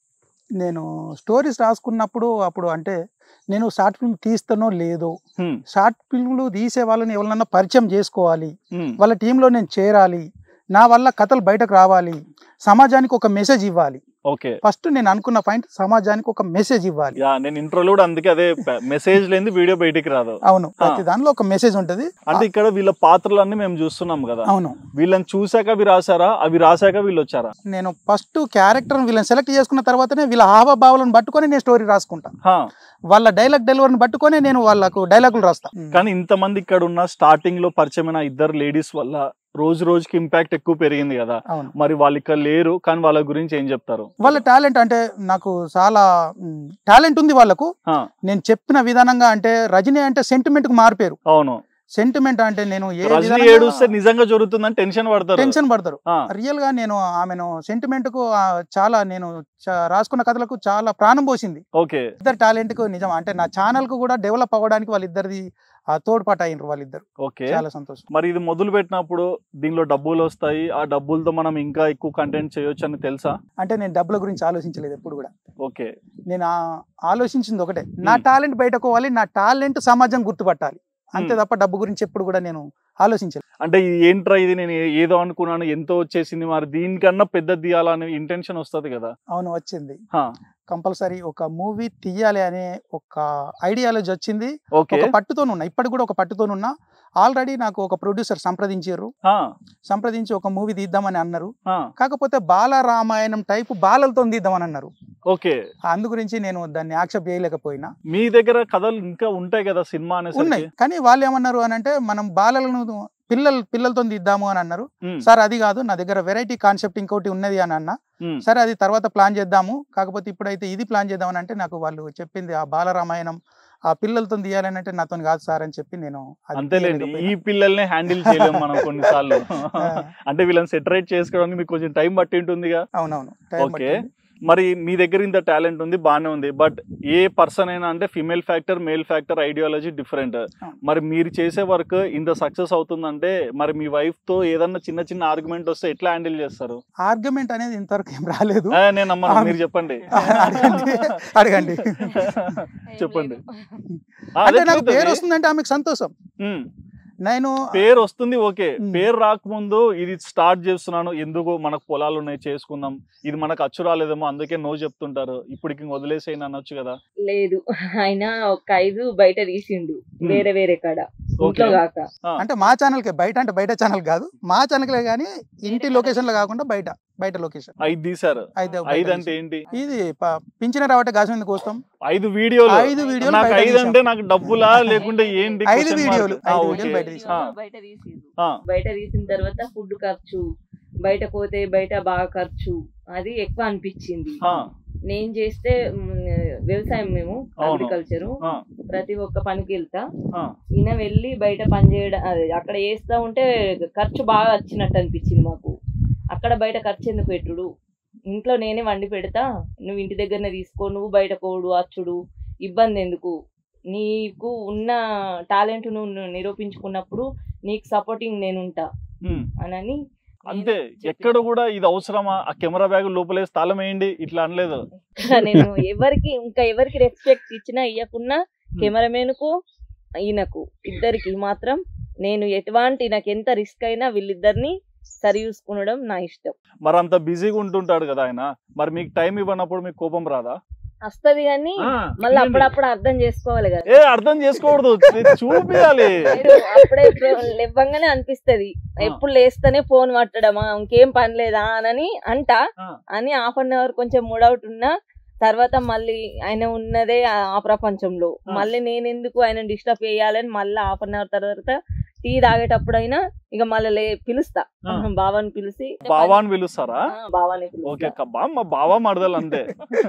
నేను స్టోరీస్ రాసుకున్నప్పుడు అప్పుడు అంటే నేను షార్ట్ ఫిల్మ్ తీస్తానో లేదో హ్మ్, షార్ట్ ఫిల్మ్లు తీసే వాళ్ళని ఎవరినన్నా పరిచయం చేసుకోవాలి హ్మ్, వాళ్ళ టీంలో నేను చేరాలి నా వల్ల కథలు బయటకు రావాలి సమాజానికి ఒక మెసేజ్ ఇవ్వాలి ఓకే ఫస్ట్ నేను అనుకున్న పాయింట్ సమాజానికి ఒక మెసేజ్ ఇవ్వాలి యా నేను ఇంట్రోలో కూడా అందుకే అదే మెసేజ్ లేని వీడియో బయటికి రాదు అవును ప్రతి దానిలో ఒక మెసేజ్ ఉంటది అంటే ఇక్కడ వీళ్ళ పాత్రలన్నీ మేము చూస్తున్నాం కదా అవును వీళ్ళని చూసాక అవి రాసారా అవి రాసాక వీళ్ళు వచ్చారా నేను ఫస్ట్ క్యారెక్టర్ వీళ్ళని సెలెక్ట్ చేసుకున్న తర్వాతనే వీళ్ళ హావభావాలను పట్టుకొని నేను స్టోరీ రాసుకుంటా హా, వాళ్ళ డైలాగ్ డెలివరీని పట్టుకొని నేను వాళ్ళకు డైలాగులు రాస్తా కానీ ఇంతమంది ఇక్కడ ఉన్న స్టార్టింగ్ లో పరిచయమైన ఇద్దరు లేడీస్ వల్ల రోజు రోజుకి ఇంపాక్ట్ ఎక్కువ పెరిగింది కదా అవును మరి వాళ్ళు ఇక్కడ లేరు కానీ వాళ్ళ గురించి ఏం చెప్తారు వాళ్ళ టాలెంట్ అంటే నాకు చాలా టాలెంట్ ఉంది వాళ్ళకు హా, నేను చెప్పిన విధానంగా అంటే రజనీ అంటే సెంటిమెంట్ కు మారిపోయారు అవును సెంటిమెంట్ అంటే నేను ఏ రజనీ విధంగా ఏడుస్తే నిజంగా జరుగుతుందని టెన్షన్ పడతారు టెన్షన్ పడతారు ఆ, రియల్ గా నేను ఆమెను సెంటిమెంట్ కు ఆ, చాలా నేను చ- రాసుకున్న కథలకు చాలా ప్రాణం పోసింది ఓకే ఇద్దరు టాలెంట్ కు నిజం అంటే నా ఛానల్ కు కూడా డెవలప్ అవ్వడానికి వాళ్ళిద్దరిది ఆ, తోడ్పాటు అయినరు వాళ్ళిద్దరు ఓకే చాలా సంతోషం మరి ఇది మొదలు పెట్టినప్పుడు దీనిలో డబ్బులు వస్తాయి ఆ డబ్బులతో మనం ఇంకా ఎక్కువ కంటెంట్ చేయొచ్చు అని తెలుసా అంటే నేను డబ్బుల గురించి ఆలోచించలేదు ఎప్పుడు కూడా ఓకే నేను ఆ- ఆలోచించింది ఒకటే నా Hmm. టాలెంట్ బయటకు పోవాలి నా టాలెంట్ సమాజం గుర్తుపట్టాలి అంతే Hmm. తప్ప డబ్బు గురించి ఎప్పుడు కూడా నేను ఆలోచించలేదు అంటే ఇది ఏంట్రా ఇది నేను ఏ- ఏదో అనుకున్నాను ఎంతో వచ్చేసింది మరి దీనికన్నా పెద్ద తీయాలనే ఇంటెన్షన్ వస్తుంది కదా అవును వచ్చింది హా, కంపల్సరీ ఒక మూవీ తీయాలి అనే ఒక ఐడియాలజీ వచ్చింది ఓకే ఒక పట్టుతోనున్నా ఇప్పటికి కూడా ఒక పట్టుతోనున్నా ఆల్రెడీ నాకు ఒక ప్రొడ్యూసర్ సంప్రదించారు హా, సంప్రదించి ఒక మూవీ తీద్దామని అన్నారు హా, కాకపోతే బాల రామాయణం టైపు బాలలతో తీద్దామని అన్నారు ఓకే అందు గురించి నేను దాన్ని యాక్సెప్ట్ చేయలేకపోయినా మీ దగ్గర కథలు ఇంకా ఉంటాయి కదా సినిమా ఉన్నాయి అనేసరికి కానీ వాళ్ళు ఏమన్నారు అని అంటే మనం బాలలను పిల్లలు పిల్లలతో తీద్దాము అని అన్నారు ఉమ్, సార్ అది కాదు నా దగ్గర వెరైటీ కాన్సెప్ట్ ఇంకోటి ఉన్నది అని అన్న ఉమ్, సరే అది తర్వాత ప్లాన్ చేద్దాము కాకపోతే ఇప్పుడైతే ఇది ప్లాన్ చేద్దామని అంటే నాకు వాళ్ళు చెప్పింది ఆ బాలరామాయణం ఆ పిల్లలతో తీయాలని అంటే నాతో కాదు సార్ అని చెప్పి నేను అది అంతేలేండి ఈ తీయలేకపోయినా. పిల్లల్ని హ్యాండిల్ చేయలేము మనం కొన్నిసార్లు ఆ, అంటే వీళ్ళని సెటరేట్ చేసుకోవడానికి మీకు కొంచెం టైం పట్టి ఉంటుందిగా అవునవును టైం ఓకే. పట్టింది. మరి మీ దగ్గర ఇంత టాలెంట్ ఉంది బాగానే ఉంది బట్ ఏ పర్సన్ అయినా అంటే female factor male factor ideology different మరి మీరు చేసే వర్క్ ఇంత సక్సెస్ అవుతుందంటే మరి మీ వైఫ్ తో ఏదన్నా చిన్న చిన్న ఆర్గ్యుమెంట్ వస్తే ఎట్లా హ్యాండిల్ చేస్తారు ఆర్గ్యుమెంట్ అనేది ఇంతవరకు ఏం రాలేదు ఆ, నేను నమ్మను మీరు చెప్పండి అడగండి అడగండి చెప్పండి లేదు. ఆ, అంటే అదే నాకు చూద్దాం. పేరు వస్తుందంటే ఆమెకు సంతోషం ఉమ్. నేను పేరు వస్తుంది ఓకే ఉమ్. పేరు రాకముందు ఇది స్టార్ట్ చేస్తున్నాను ఎందుకు మనకు పొలాలు ఉన్నాయి చేసుకుందాం ఇది మనకు అచ్చు రాలేదేమో అందుకే నో చెప్తుంటారు ఇప్పటికి ఇంక వదిలేసేయని అనొచ్చు కదా లేదు ఆయన ఒక ఐదు బయట తీసిండు వేరే వేరే కాడ ఇంట్లో కాక అంటే మా ఛానల్ కి బయట అంటే బయట ఛానల్ కాదు మా ఛానల్ కానీ ఇంటి లొకేషన్ లో కాకుండా బయట బయట లొకేషన్ ఐదు తీసారు అయితే ఐదు అంటే ఏంటి ఇది ప- పింఛన రావటే గాసం కోసం ఐదు వీడియోలు ఐదు వీడియోలు నాకు బయట ఐదు తీసాం. అంటే నాకు డబ్బులా లేకుంటే ఏంటి ఐదు Question mark. వీడియోలు, ఆ, ఐదు ఓకే. వీడియోలు బయట తీసాం. ఆ, బయట తీసిరు ఆ. బయట తీసిన తర్వాత ఫుడ్ ఖర్చు బయట పోతే బయట బాగా ఖర్చు అది ఎక్కువ అనిపించింది ఆ, నేను చేస్తే మ్, వ్యవసాయం మేము అవును. అగ్రికల్చర్ ఆ, ప్రతి ఒక్క పనికి వెళ్తా ఆ. ఈయన వెళ్ళి బయట పని చేయడం అదే అక్కడ చేస్తా ఉంటే ఖర్చు బాగా వచ్చినట్టు అనిపించింది మాకు అక్కడ బయట ఖర్చు ఎందుకు పెట్టుడు ఇంట్లో నేనే వండి పెడతా నువ్వు ఇంటి దగ్గరనే తీసుకో నువ్వు బయట కోడు అచ్చుడు ఇబ్బంది ఎందుకు నీకు ఉన్న టాలెంట్ నువ్వు నిరూపించుకున్నప్పుడు నీకు సపోర్టింగ్ నేనుంటా ఉమ్. అనని అంతే ఎక్కడ కూడా ఇది అవసరమా ఆ కెమెరా బ్యాగ్ లోపలేసి తాళం వేయండి ఇట్లా అనలేదు నేను ఎవరికి ఇంకా ఎవరికి రెస్పెక్ట్ ఇచ్చినా ఇవ్వకున్నా కెమెరామెన్ కు ఈయనకు ఇద్దరికి మాత్రం నేను ఎటువంటి నాకు ఎంత రిస్క్ అయినా వీళ్ళిద్దరిని సరి చూసుకునడం నా ఇష్టం మరి అంత బిజీగా ఉంటుంటాడు కదా ఆయన మరి మీకు టైం ఇవ్వనప్పుడు మీకు కోపం రాదా వస్తది కానీ ఆ, మళ్ళీ ఇయ్యండి. అప్పుడప్పుడు అర్థం చేసుకోవాలి కదా ఏ అర్థం చేసుకోకూడదు చూ- చూపియాలి మీరు అప్పుడే లేవ్వంగానే అనిపిస్తది ఎప్పుడు లేస్తేనే ఫోన్ పట్టడమా ఇంకేం పని లేదా అని అంట ఆ. అని హాఫ్ అన్ అవర్ కొంచెం మూడౌట్ ఉన్నా తర్వాత మళ్ళీ ఆయన ఉన్నదే ఆ- ఆ ప్రపంచంలో ఆ. మళ్ళీ నేను ఎందుకు ఆయన డిస్టర్బ్ చేయాలని మళ్ళీ హాఫ్ అన్ అవర్ తర్వాత టీ తాగేటప్పుడు అయినా ఇక మళ్ళీ లే- పిలుస్తా ఆ. బావాని పిలిచి బావాని పిలుస్తారా ఆ, బావాని ఓకే పిలుస్తా బా మా బావ మరదలు అంతే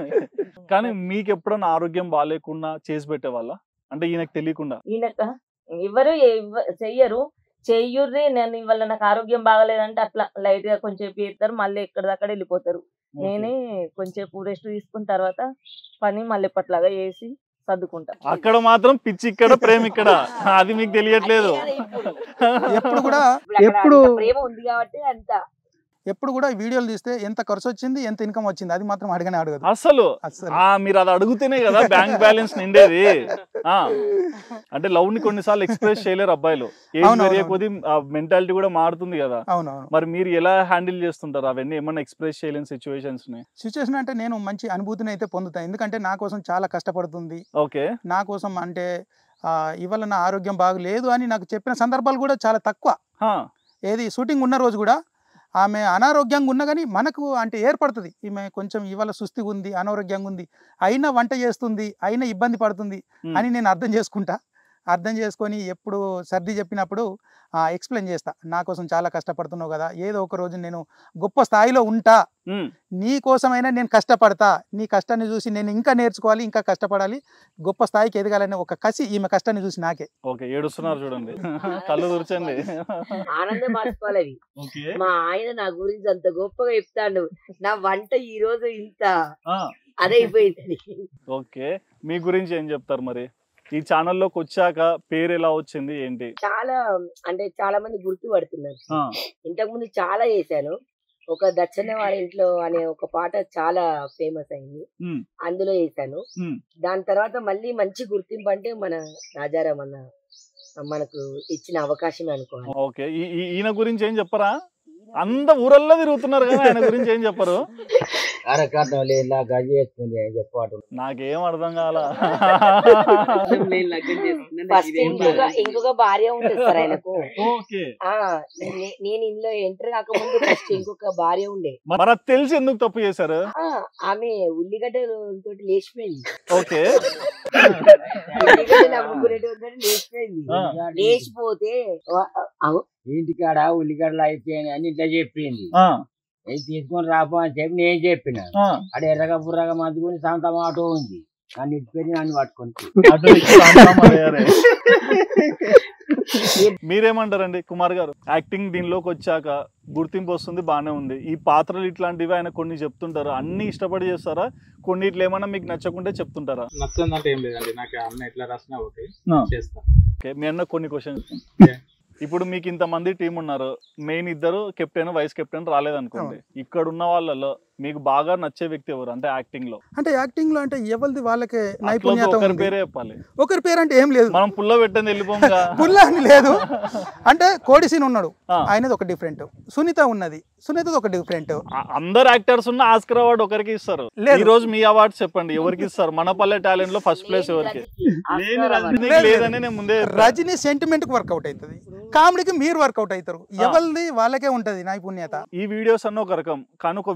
కానీ మీకు ఎప్పుడన్నా ఆరోగ్యం బాగాలేకుండా చేసి పెట్టేవాళ్ళ అంటే ఈయనకు తెలియకుండా ఈయనక ఎవరు ఎవ్వ- చెయ్యరు చెయ్యుర్రి నేను ఇవాళ నాకు ఆరోగ్యం బాగలేదంటే అట్లా లైట్ గా కొంచెం చేస్తారు మళ్ళీ ఎక్కడిదక్కడ వెళ్ళిపోతారు నేనే కొంచెం రెస్ట్ తీసుకున్న తర్వాత పని మళ్ళీ ఎప్పట్లాగా చేసి సర్దుకుంటా అక్కడ మాత్రం పిచ్చి ఇక్కడ ప్రేమ ఇక్కడ అది మీకు తెలియట్లేదు అదే ఇప్పుడు. ఎప్పుడు కూడా ఇప్పుడు అక్కడ ఎప్పుడు అంత ప్రేమ ఉంది కాబట్టి అంత ఎప్పుడు కూడా వీడియోలు తీస్తే ఎంత ఖర్చు వచ్చింది ఎంత ఇన్కమ్ వచ్చింది అది మాత్రం అడగనే అడగదు అసలు అసలు ఆ మీరు అది అడుగుతేనే కదా బ్యాంక్ బ్యాలెన్స్ నిండేది ఆ అంటే లవ్ ని కొన్నిసార్లు ఎక్స్ప్రెస్ చేయలేరు అబ్బాయిలు ఏజ్ అవును, పెరిగే అవును. కొద్ది మెంటాలిటీ కూడా మారుతుంది కదా అవునవును మరి మీరు ఎలా హ్యాండిల్ చేస్తుంటారు అవన్నీ ఏమన్నా ఎక్స్ప్రెస్ చేయలేని సిచ్యువేషన్స్ ని సిచ్యువేషన్ అంటే నేను మంచి అనుభూతిని అయితే పొందుతాను ఎందుకంటే నా కోసం చాలా కష్టపడుతుంది ఓకే నా కోసం అంటే ఆ, ఇవాళ నా ఆరోగ్యం బాగలేదు అని నాకు చెప్పిన సందర్భాలు కూడా చాలా తక్కువ హా, ఏది షూటింగ్ ఉన్న రోజు కూడా ఆమె అనారోగ్యంగా ఉన్నా కానీ మనకు అంటే ఏర్పడుతుంది ఈమె కొంచెం ఇవాళ సుస్థిగా ఉంది అనారోగ్యంగా ఉంది అయినా వంట చేస్తుంది అయినా ఇబ్బంది పడుతుంది ఉమ్. అని నేను అర్థం చేసుకుంటా అర్థం చేసుకొని ఎప్పుడు సర్ది చెప్పినప్పుడు ఎక్స్ప్లెయిన్ చేస్తా నా కోసం చాలా కష్టపడుతున్నావు కదా ఏదో ఒక రోజు నేను గొప్ప స్థాయిలో ఉంటా ఉమ్, నీ కోసమైనా నేను కష్టపడతా నీ కష్టాన్ని చూసి నేను ఇంకా నేర్చుకోవాలి ఇంకా కష్టపడాలి గొప్ప స్థాయికి ఎదగాలని ఒక కసి ఈమె కష్టాన్ని చూసి నాకే ఓకే ఏడుస్తున్నారు చూడండి కళ్ళు తుర్చండి ఆనందం మార్చుకోవాలి అవి ఓకే మా ఆయన నా గురించి అంత గొప్పగా చెప్తాడు నా వంట ఈ రోజు ఇంత ఆ, అదైపోయింది ఓకే మీ గురించి ఏం చెప్తారు మరి ఈ ఛానల్లోకి వచ్చాక పేరు ఎలా వచ్చింది ఏంటి చాలా అంటే చాలా మంది గుర్తుపడుతున్నారు ఆ, ఇంతకు ముందు చాలా చేశాను ఒక దచ్చన్న వాళ్ళ ఇంట్లో అనే ఒక పాట చాలా ఫేమస్ అయింది ఉమ్, అందులో చేశాను ఉమ్. దాని తర్వాత మళ్ళీ మంచి గుర్తింపు అంటే మన రాజారాం అన్న మనకు ఇచ్చిన అవకాశమే అనుకోవాలి ఓకే ఈ- ఈ- ఈయన గురించి ఏం చెప్పరా అంత ఊరల్లో తిరుగుతున్నారు కదా ఆయన గురించి ఏం చెప్పరు అరకట్టం లేదా గజ చేసుకుంది అని చెప్పాడు నాకేం అర్థం కాల ఫస్ట్ ఇంకొక ఇంకొక భార్య ఉంటుంది సార్ ఆయనకు ఓకే ఆ నే- నేను ఇందులో ఎంటర్ కాకముందు ఫస్ట్ ఇంకొక భార్య ఉండే మరి అది తెలిసి ఎందుకు తప్పు చేశారు ఆ ఆమె ఉల్లిగడ్డలు తోటి లేచిపోయింది ఓకే ఉల్లిగడ్డలు అమ్ముకునేటువంటి లేచిపోయింది ఆ. లేచిపోతే వా- అవు- ఇంటికాడ ఉల్లిగడ్డలు అయిపోయాయి అని ఇట్లా చెప్పింది ఆ, ఇది తీసుకొని రాపో అని చెప్పి నేను చెప్పిన ఆ. అక్కడ ఎర్రగా బుర్రగా మందుకొని సంత ఆటో ఉంది నన్ను ఇటు నన్ను పట్టుకొని అటు ఇటు అంతా మర్యాదే. మీరేమంటారండి కుమార్ గారు యాక్టింగ్ దీనిలోకి వచ్చాక గుర్తింపు వస్తుంది బానే ఉంది ఈ పాత్రలు ఇట్లాంటివి ఆయన కొన్ని చెప్తుంటారు అన్ని ఇష్టపడి చేస్తారా కొన్నిట్లు ఏమన్నా మీకు నచ్చకుంటే చెప్తుంటారా నచ్చిందంటే ఏం లేదండి నాకు అన్న ఎట్లా రాసినా ఓకే ఆ. చేస్తా ఓకే మీ అన్న కొన్ని క్వశ్చన్స్ Okay. ఇప్పుడు మీకు ఇంతమంది టీం ఉన్నారు మెయిన్ ఇద్దరు కెప్టెన్ వైస్ కెప్టెన్ రాలేదనుకోండి ఇక్కడ ఉన్న వాళ్ళలో మీకు బాగా నచ్చే వ్యక్తి ఎవరు అంటే యాక్టింగ్ లో అంటే యాక్టింగ్ లో అంటే ఎవరిది వాళ్ళకే అట్లా నైపుణ్యత ఒకరి ఉంది పేరే చెప్పాలి ఒకరి పేరు అంటే ఏం లేదు మనం పుల్ల పెట్టని వెళ్ళిపోంగా పుల్ల అని లేదు అంటే కోడి సీన్ ఉన్నాడు ఆ. ఆయనది ఒక డిఫరెంట్ సునీత ఉన్నది సునీతది ఒక డిఫరెంట్ ఆ- అందరు యాక్టర్స్ ఉన్న ఆస్కర్ అవార్డు ఒకరికి ఇస్తారు లేదు. ఈ రోజు మీ అవార్డు చెప్పండి ఎవరికి ఇస్తారు మన పల్లె టాలెంట్ లో ఫస్ట్ ప్లేస్ ఎవరికి ఆస్కార్ అవార్డు. రజనీకి లేదు. లేదని నేను ముందే చెప్పా. రజనీ సెంటిమెంట్ కి వర్కౌట్ అవుతుంది కామెడీకి మీరు వర్కౌట్ అవుతారు ఎవరిది వాళ్ళకే ఉంటది నైపుణ్యత ఈ వీడియోస్ అన్న ఒక రకం కానీ ఒక వీడియోస్ లో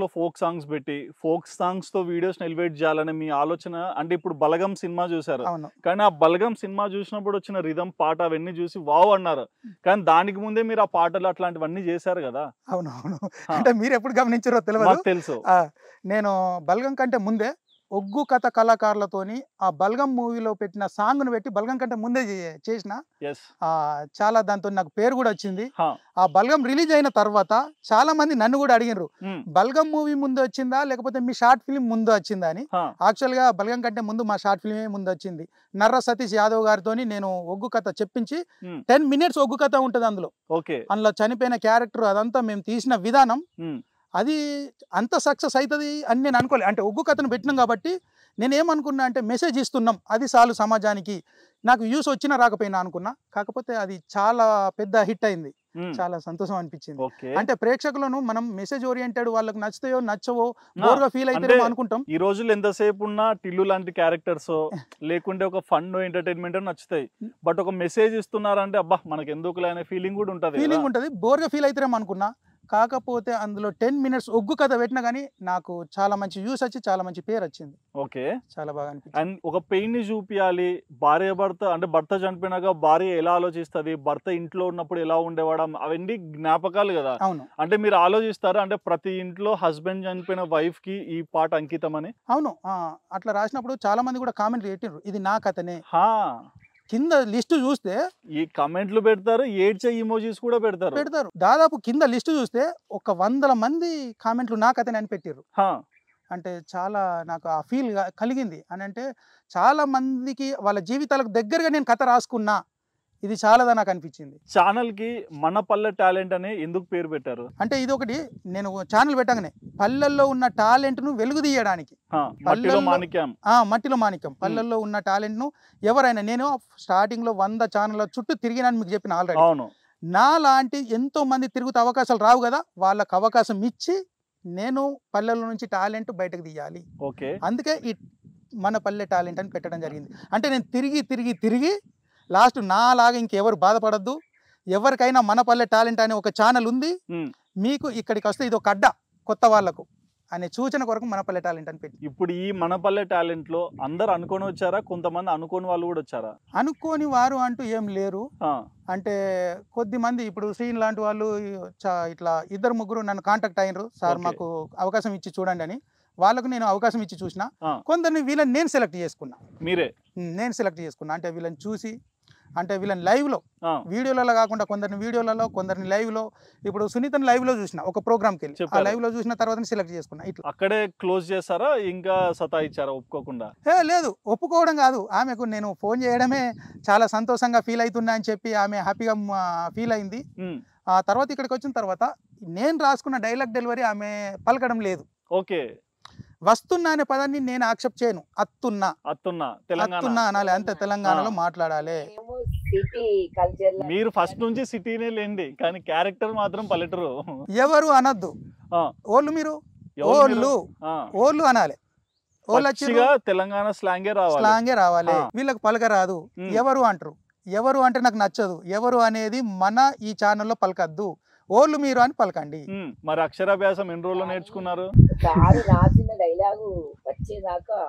ఫోక్ సాంగ్స్ పెట్టి ఫోక్ సాంగ్స్ తో వీడియోస్ ఎలివేట్ చేయాలని మీ ఆలోచన అంటే ఇప్పుడు బలగం సినిమా చూసారు అవును కానీ ఆ బలగం సినిమా చూసినప్పుడు వచ్చిన రిధం పాట అవన్నీ చూసి వావ్ అన్నారు కానీ దానికి ముందే మీరు ఆ పాటలు అట్లాంటివన్నీ చేశారు కదా అవును అవును ఆ. అంటే మీరు ఎప్పుడు గమనించారో తెలియదు మాకు తెలుసు ఆ, నేను బల్గం కంటే ముందే ఒగ్గు కథ కళాకారులతోని ఆ బల్గం మూవీలో పెట్టిన సాంగ్ను పెట్టి బల్గం కంటే ముందే చే- చేసిన ఎస్ ఆ, చాలా దాంతో నాకు పేరు కూడా వచ్చింది ఆ బల్గం రిలీజ్ అయిన తర్వాత చాలా మంది నన్ను కూడా అడిగినారు బల్గం మూవీ ముందు వచ్చిందా లేకపోతే మీ షార్ట్ ఫిల్మ్ ముందు వచ్చిందా అని యాక్చువల్ గా బల్గం కంటే ముందు మా షార్ట్ ఫిల్మే ముందు వచ్చింది నర్ర సతీష్ యాదవ్ గారితో నేను ఒగ్గు కథ చెప్పించి Hmm. టెన్ మినిట్స్ ఒగ్గు కథ ఉంటుంది అందులో ఓకే అందులో చనిపోయిన క్యారెక్టర్ అదంతా మేము తీసిన విధానం అది అంత సక్సెస్ అవుతుంది అని నేను అనుకోలే అంటే ఒగ్గు కథను పెట్టినాం కాబట్టి నేను ఏమనుకున్నా అంటే మెసేజ్ ఇస్తున్నాం అది చాలు సమాజానికి నాకు వ్యూస్ వచ్చినా రాకపోయినా అనుకున్నా కాకపోతే అది చాలా పెద్ద హిట్ అయింది చాలా సంతోషం అనిపించింది ఓకే అంటే ప్రేక్షకులను మనం మెసేజ్ ఓరియంటెడ్ వాళ్ళకి నచ్చుతాయో నచ్చవో ఆ, బోర్గా ఫీల్ అంటే అయితే అనుకుంటాం ఈ రోజులు ఎంతసేపు ఉన్నా టిల్లు లాంటి క్యారెక్టర్స్ లేకుంటే ఒక ఫన్ ఎంటర్టైన్మెంట్ నచ్చుతాయి బట్ ఒక మెసేజ్ ఇస్తున్నారంటే అబ్బా మనకి ఎందుకు అనే ఫీలింగ్ కూడా ఉంటది ఫీలింగ్ కదా. ఉంటుంది బోర్గా ఫీల్ అవుతారేమో అనుకున్నా కాకపోతే అందులో టెన్ మినిట్స్ ఒగ్గు కథ పెట్టినా కానీ నాకు చాలా మంచి వ్యూస్ వచ్చి చాలా మంచి పేరు వచ్చింది ఓకే చాలా బాగా అనిపించింది అండ్ ఒక పెయిన్ ని చూపించాలి భార్య భర్త అంటే భర్త చనిపోయినాక భార్య ఎలా ఆలోచిస్తుంది భర్త ఇంట్లో ఉన్నప్పుడు ఎలా ఉండేవాడు అవన్నీ జ్ఞాపకాలు కదా అవును అంటే మీరు ఆలోచిస్తారా అంటే ప్రతి ఇంట్లో హస్బెండ్ చనిపోయిన వైఫ్ కి ఈ పాట అంకితం అని అవును ఆ, అట్లా రాసినప్పుడు చాలా మంది కూడా కామెంట్ పెట్టిండ్రు ఇది నా కథనే హా కింద లిస్ట్ చూస్తే ఈ కమెంట్లు పెడతారు ఏడ్చే ఇమోజీస్ కూడా పెడతారు పెడతారు దాదాపు కింద లిస్ట్ చూస్తే ఒక వందల మంది కామెంట్లు నా కథనే అని పెట్టిర్రు హా అంటే చాలా నాకు ఆ ఫీల్ కలిగింది అని అంటే చాలా మందికి వాళ్ళ జీవితాలకు దగ్గరగా నేను కథ రాసుకున్నా ఇది చాలాదా నాకు అనిపించింది ఛానల్ కి మన పల్లె టాలెంట్ అని ఎందుకు పేరు పెట్టారు అంటే ఇది ఒకటి నేను ఛానల్ పెట్టగానే పల్లెల్లో ఉన్న టాలెంట్ను వెలుగు తీయడానికి హా, మట్టిలో పల్లెల్లో- మాణిక్యం ఆ మట్టిలో మాణిక్యం పల్లెల్లో ఉన్న టాలెంట్ను ఎవరైనా నేను స్టార్టింగ్లో వంద ఛానళ్ళ చుట్టూ తిరిగినాను మీకు చెప్పిన ఆల్రెడీ అవును నా లాంటి ఎంతో మంది తిరుగుతూ అవకాశాలు రావు కదా వాళ్ళకి అవకాశం ఇచ్చి నేను పల్లెల నుంచి టాలెంట్ బయటకు తీయాలి ఓకే అందుకే ఈ మన పల్లె టాలెంట్ అని పెట్టడం జరిగింది అంటే నేను తిరిగి తిరిగి తిరిగి లాస్ట్ నాలాగా ఇంకెవరు బాధపడద్దు ఎవరికైనా మన పల్లె టాలెంట్ అనే ఒక ఛానల్ ఉంది ఉమ్. మీకు ఇక్కడికి వస్తే ఇది ఒక అడ్డ కొత్త వాళ్ళకు అనే సూచన కొరకు మన పల్లె టాలెంట్ అని పెట్టి ఇప్పుడు ఈ మన పల్లె టాలెంట్ లో అందరు అనుకొని వచ్చారా కొంతమంది అనుకోని వాళ్ళు కూడా వచ్చారా అనుకోని వారు అంటూ ఏం లేరు ఆ, అంటే కొద్ది మంది ఇప్పుడు శ్రీన్ లాంటి వాళ్ళు చా- ఇట్లా ఇద్దరు ముగ్గురు నన్ను కాంటాక్ట్ అయినరు సార్ Okay. మాకు అవకాశం ఇచ్చి చూడండి అని వాళ్ళకు నేను అవకాశం ఇచ్చి చూసిన ఆ. కొందరిని వీళ్ళని నేను సెలెక్ట్ చేసుకున్నా మీరే ఉమ్, నేను సెలెక్ట్ చేసుకున్నా అంటే వీళ్ళని చూసి అంటే వీళ్ళని లైవ్లో ఆ, వీడియోలలో కాకుండా కొందరిని వీడియోలలో కొందరిని లైవ్లో ఇప్పుడు సునీతని లైవ్లో చూసిన ఒక ప్రోగ్రామ్కి వెళ్ళి ఆ చెప్పారు. లైవ్లో చూసిన తర్వాత సెలెక్ట్ చేసుకున్నా ఇట్లా అక్కడే క్లోజ్ చేస్తారా ఇంకా సతా ఇచ్చారా ఒప్పుకోకుండా ఏ లేదు ఒప్పుకోవడం కాదు ఆమెకు నేను ఫోన్ చేయడమే చాలా సంతోషంగా ఫీల్ అవుతున్నా అని చెప్పి ఆమె హ్యాపీగా ఫీల్ అయింది ఉమ్, ఆ తర్వాత ఇక్కడికి వచ్చిన తర్వాత నేను రాసుకున్న డైలాగ్ డెలివరీ ఆమె పలకడం లేదు ఓకే వస్తున్నా అనే పదాన్ని నేను యాక్సెప్ట్ చేయను అత్తున్నా అత్తున్నా తెలంగాణ అత్తున్నా అనాలి అంతే తెలంగాణలో మాట్లాడాలి ఏమో సిటీ కల్చర్ మీరు ఫస్ట్ నుంచి సిటీనే లేండి కానీ క్యారెక్టర్ మాత్రం పల్లెటూరు ఎవరు అనొద్దు ఆ. ఓళ్ళు మీరు ఎవరు మీరు? ఓళ్ళు ఆ, ఓళ్ళు అనాలి ఓళ్ళు వచ్చి పచ్చిగా తెలంగాణ స్లాంగే రావాలి స్లాంగే రావాలి ఆ. వీళ్ళకి పలకరాదు ఉమ్. ఎవరు అంటారు ఎవరు అంటే నాకు నచ్చదు ఎవరు అనేది మన ఈ ఛానల్లో పలకద్దు ఓళ్ళు మీరు అని పలకండి ఉమ్, మరి అక్షరాభ్యాసం ఎన్ని రోజులు నేర్చుకున్నారు సారు రాసిన డైలాగు వచ్చేదాకా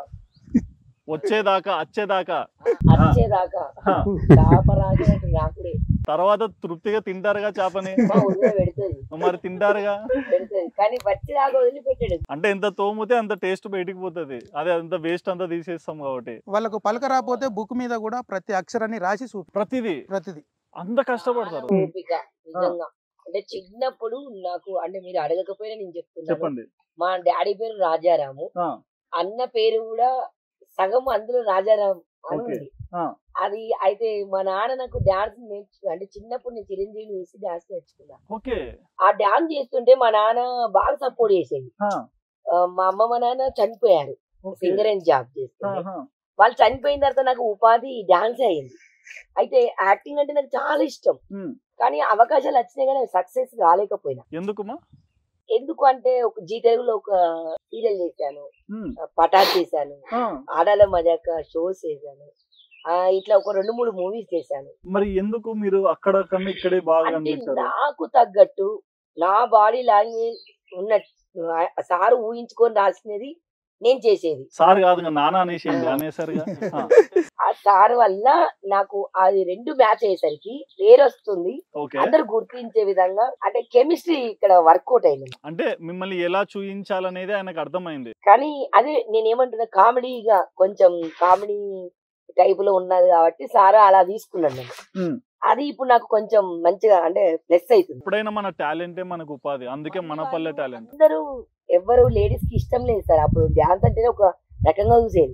వచ్చేదాకా వచ్చేదాకా వచ్చేదాకా ఆ, చేప రాసినట్టు రాకుడే తర్వాత తృప్తిగా తింటారుగా చేపని మా ఊళ్ళో పెడుతుంది మరి తింటారుగా పెడుతుంది కానీ వచ్చేదాకా వదిలిపెట్టాడు అంటే ఎంత తోమితే అంత టేస్ట్ బయటికి పోతుంది అదే అంత వేస్ట్ అంతా తీసేస్తాం కాబట్టి వాళ్ళకు పలక రాకపోతే బుక్ మీద కూడా ప్రతి అక్షరాన్ని రాసి చూపి ప్రతిదీ ప్రతిది అంత కష్టపడతారు ఓపిక నిజంగా అంటే చిన్నప్పుడు నాకు అంటే మీరు అడగకపోయినా నేను చెప్తున్నాను చెప్పండి మా డాడీ పేరు రాజారాము ఆ. అన్న పేరు కూడా సగం అందులో రాజారాం అని ఓకే. ఉంది ఆ. అది అయితే మా నాన్న నాకు డాన్స్ నేర్చు అంటే చిన్నప్పుడు నేను చిరంజీవి చూసి డాన్స్ నేర్చుకున్నా ఓకే ఆ డాన్స్ చేస్తుంటే మా నాన్న బాగా సపోర్ట్ చేసేది ఆ, ఆ, మా అమ్మ మా నాన్న చనిపోయారు ఓకే. సింగర్ అండ్ జాబ్ చేస్తుంటే ఆహా. వాళ్ళు చనిపోయిన తర్వాత నాకు ఉపాధి డాన్స్ అయ్యింది అయితే యాక్టింగ్ అంటే నాకు చాలా ఇష్టం ఉమ్, కానీ అవకాశాలు వచ్చినాయి కానీ సక్సెస్ కాలేకపోయినా ఎందుకుమా ఎందుకు అంటే ఒక జీ తెలుగులో ఒక సీరియల్ చేశాను ఉమ్, పటాక్ చేశాను ఆ, ఆడాల మజాక షోస్ చేశాను ఆ, ఇట్లా ఒక రెండు మూడు మూవీస్ చేశాను మరి ఎందుకు మీరు అక్కడ కన్నా ఇక్కడే బాగా అంటే కనిపించారు నాకు తగ్గట్టు నా బాడీ లాంగ్వేజ్ ఉన్న ఆ సారు ఊహించుకొని రాసినది నేను చేసేది సార్ కాదు ఇంకా నాన్న అనేసింది అనేసరిగా ఆ, ఆ సార్ వల్ల నాకు అది రెండు మ్యాచ్ అయ్యేసరికి పేరు వస్తుంది ఓకే అందరు గుర్తించే విధంగా అంటే కెమిస్ట్రీ ఇక్కడ వర్కౌట్ అయింది అంటే మిమ్మల్ని ఎలా చూయించాలనేది ఆయనకు అర్థమైంది కానీ అదే నేనేమంటున్నా కామెడీగా కొంచెం కామెడీ టైప్ లో ఉన్నది కాబట్టి సార్ అలా తీసుకున్నాను నేను ఉమ్. అది ఇప్పుడు నాకు కొంచెం మంచిగా అంటే ప్లస్ అవుతుంది ఎప్పుడైనా మన టాలెంటే మనకు ఉపాధి అందుకే మన పల్లె టాలెంట్ అందరూ ఎవరు లేడీస్ కి ఇష్టం లేదు సార్ అప్పుడు డాన్స్ అంటేనే ఒక రకంగా చూసేది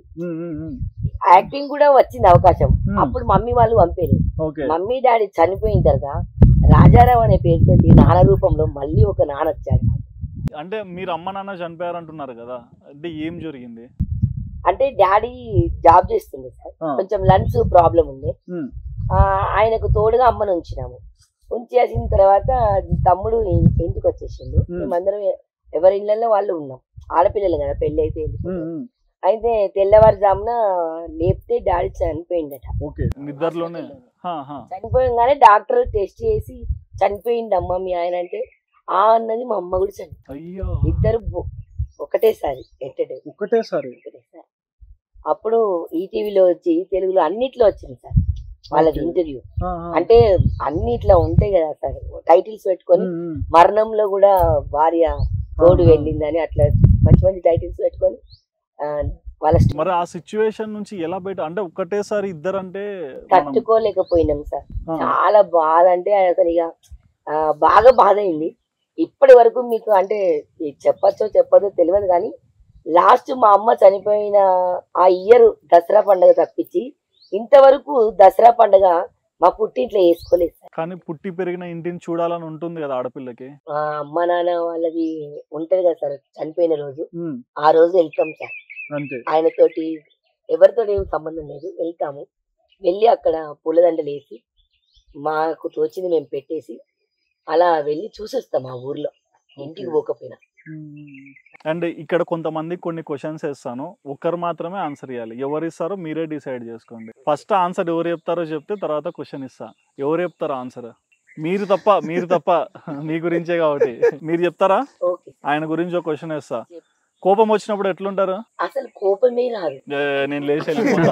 యాక్టింగ్ కూడా వచ్చింది అవకాశం అప్పుడు మమ్మీ వాళ్ళు పంపేది ఓకే మమ్మీ డాడీ చనిపోయిన తర్వాత రాజారావు అనే పేరుతోటి నాన్న రూపంలో మళ్ళీ ఒక నాన్న వచ్చాడు అంటే మీరు అమ్మ నాన్న చనిపోయారు అంటున్నారు కదా అంటే ఏం జరిగింది అంటే డాడీ జాబ్ చేస్తుండే సార్ ఆ. కొంచెం లంగ్స్ ప్రాబ్లం ఉంది ఉమ్. ఆ, ఆయనకు తోడుగా అమ్మను ఉంచినాము ఉంచేసిన తర్వాత తమ్ముడు ఇన్- ఇంటికి వచ్చేసిండు ఉమ్. మేమందరం ఎ- ఎవరి ఇళ్ళల్లో వాళ్ళు ఉన్నాం ఆడపిల్లలు కదా పెళ్లి అయితే ఇంటికి. ఉమ్, ఉమ్. అయితే తెల్లవారుజామున లేపితే డాడీ చనిపోయిండట ఓకే నిద్రలోనే హా, హా. చనిపోయంగానే డాక్టర్ టెస్ట్ చేసి చనిపోయిందమ్మా మీ ఆయన అంటే ఆ అన్నది మా అమ్మ కూడా చని అయ్యో ఇద్దరు బొ- ఒకటేసారి ఎట్టడే ఒకటేసారి ఒకటేసారి అప్పుడు ఈటీవీలో వచ్చి తెలుగులో అన్నిట్లో వచ్చింది సార్ వాళ్ళది Okay. ఇంటర్వ్యూ ఆ, ఆ. అంటే అన్నిట్లో ఉంటాయి కదా సార్ టైటిల్స్ పెట్టుకొని ఉమ్, ఉమ్. మరణంలో కూడా భార్య తోడు ఆ, ఆ. వెళ్ళిందని అట్లా మంచి మంచి టైటిల్స్ పెట్టుకొని ఆ, వాళ్ళ story మరి ఆ సిచ్యువేషన్ నుంచి ఎలా బయట అంటే ఒక్కటేసారి ఇద్దరు అంటే మనం- తట్టుకోలేకపోయినాం సార్ ఆ, చాలా బాధ అంటే అసలు ఇక ఆ, బాగా బాధ అయింది ఇప్పటి వరకు మీకు అంటే ఇది చెప్పచ్చో చెప్పదో తెలియదు కానీ లాస్ట్ మా అమ్మ చనిపోయిన ఆ ఇయర్ దసరా పండుగ తప్పించి ఇంతవరకు దసరా పండుగ మా పుట్టింట్లో వేసుకోలేదు సార్ కానీ పుట్టి పెరిగిన ఇంటిని చూడాలని ఉంటుంది కదా ఆడపిల్లకి ఆ అమ్మ నాన్న వాళ్ళది ఉంటది కదా సార్ చనిపోయిన రోజు ఉమ్, ఆ రోజు వెళ్తాం సార్ అంతే ఆయనతోటి ఎవరితో ఏం సంబంధం లేదు వెళ్తాము వెళ్ళి అక్కడ పూలదండలు వేసి మాకు తోచింది మేము పెట్టేసి అలా వెళ్ళి చూసొస్తాం ఆ ఊర్లో ఇంటికి పోకపోయినా అండ్ ఇక్కడ కొంతమంది కొన్ని క్వశ్చన్స్ వేస్తాను ఒక్కరు మాత్రమే ఆన్సర్ ఇవ్వాలి ఎవరు ఇస్తారో మీరే డిసైడ్ చేసుకోండి ఫస్ట్ ఆన్సర్ ఎవరు చెప్తారో చెప్తే తర్వాత క్వశ్చన్ ఇస్తా ఎవరు చెప్తారో ఆన్సర్ మీరు తప్ప మీరు తప్ప మీ గురించే కాబట్టి మీరు చెప్తారా ఓకే ఆయన గురించి ఒక క్వశ్చన్ వేస్తా కోపం వచ్చినప్పుడు ఎట్లుంటారు అసలు కోపమే రాదు ఏ, నేను లేచి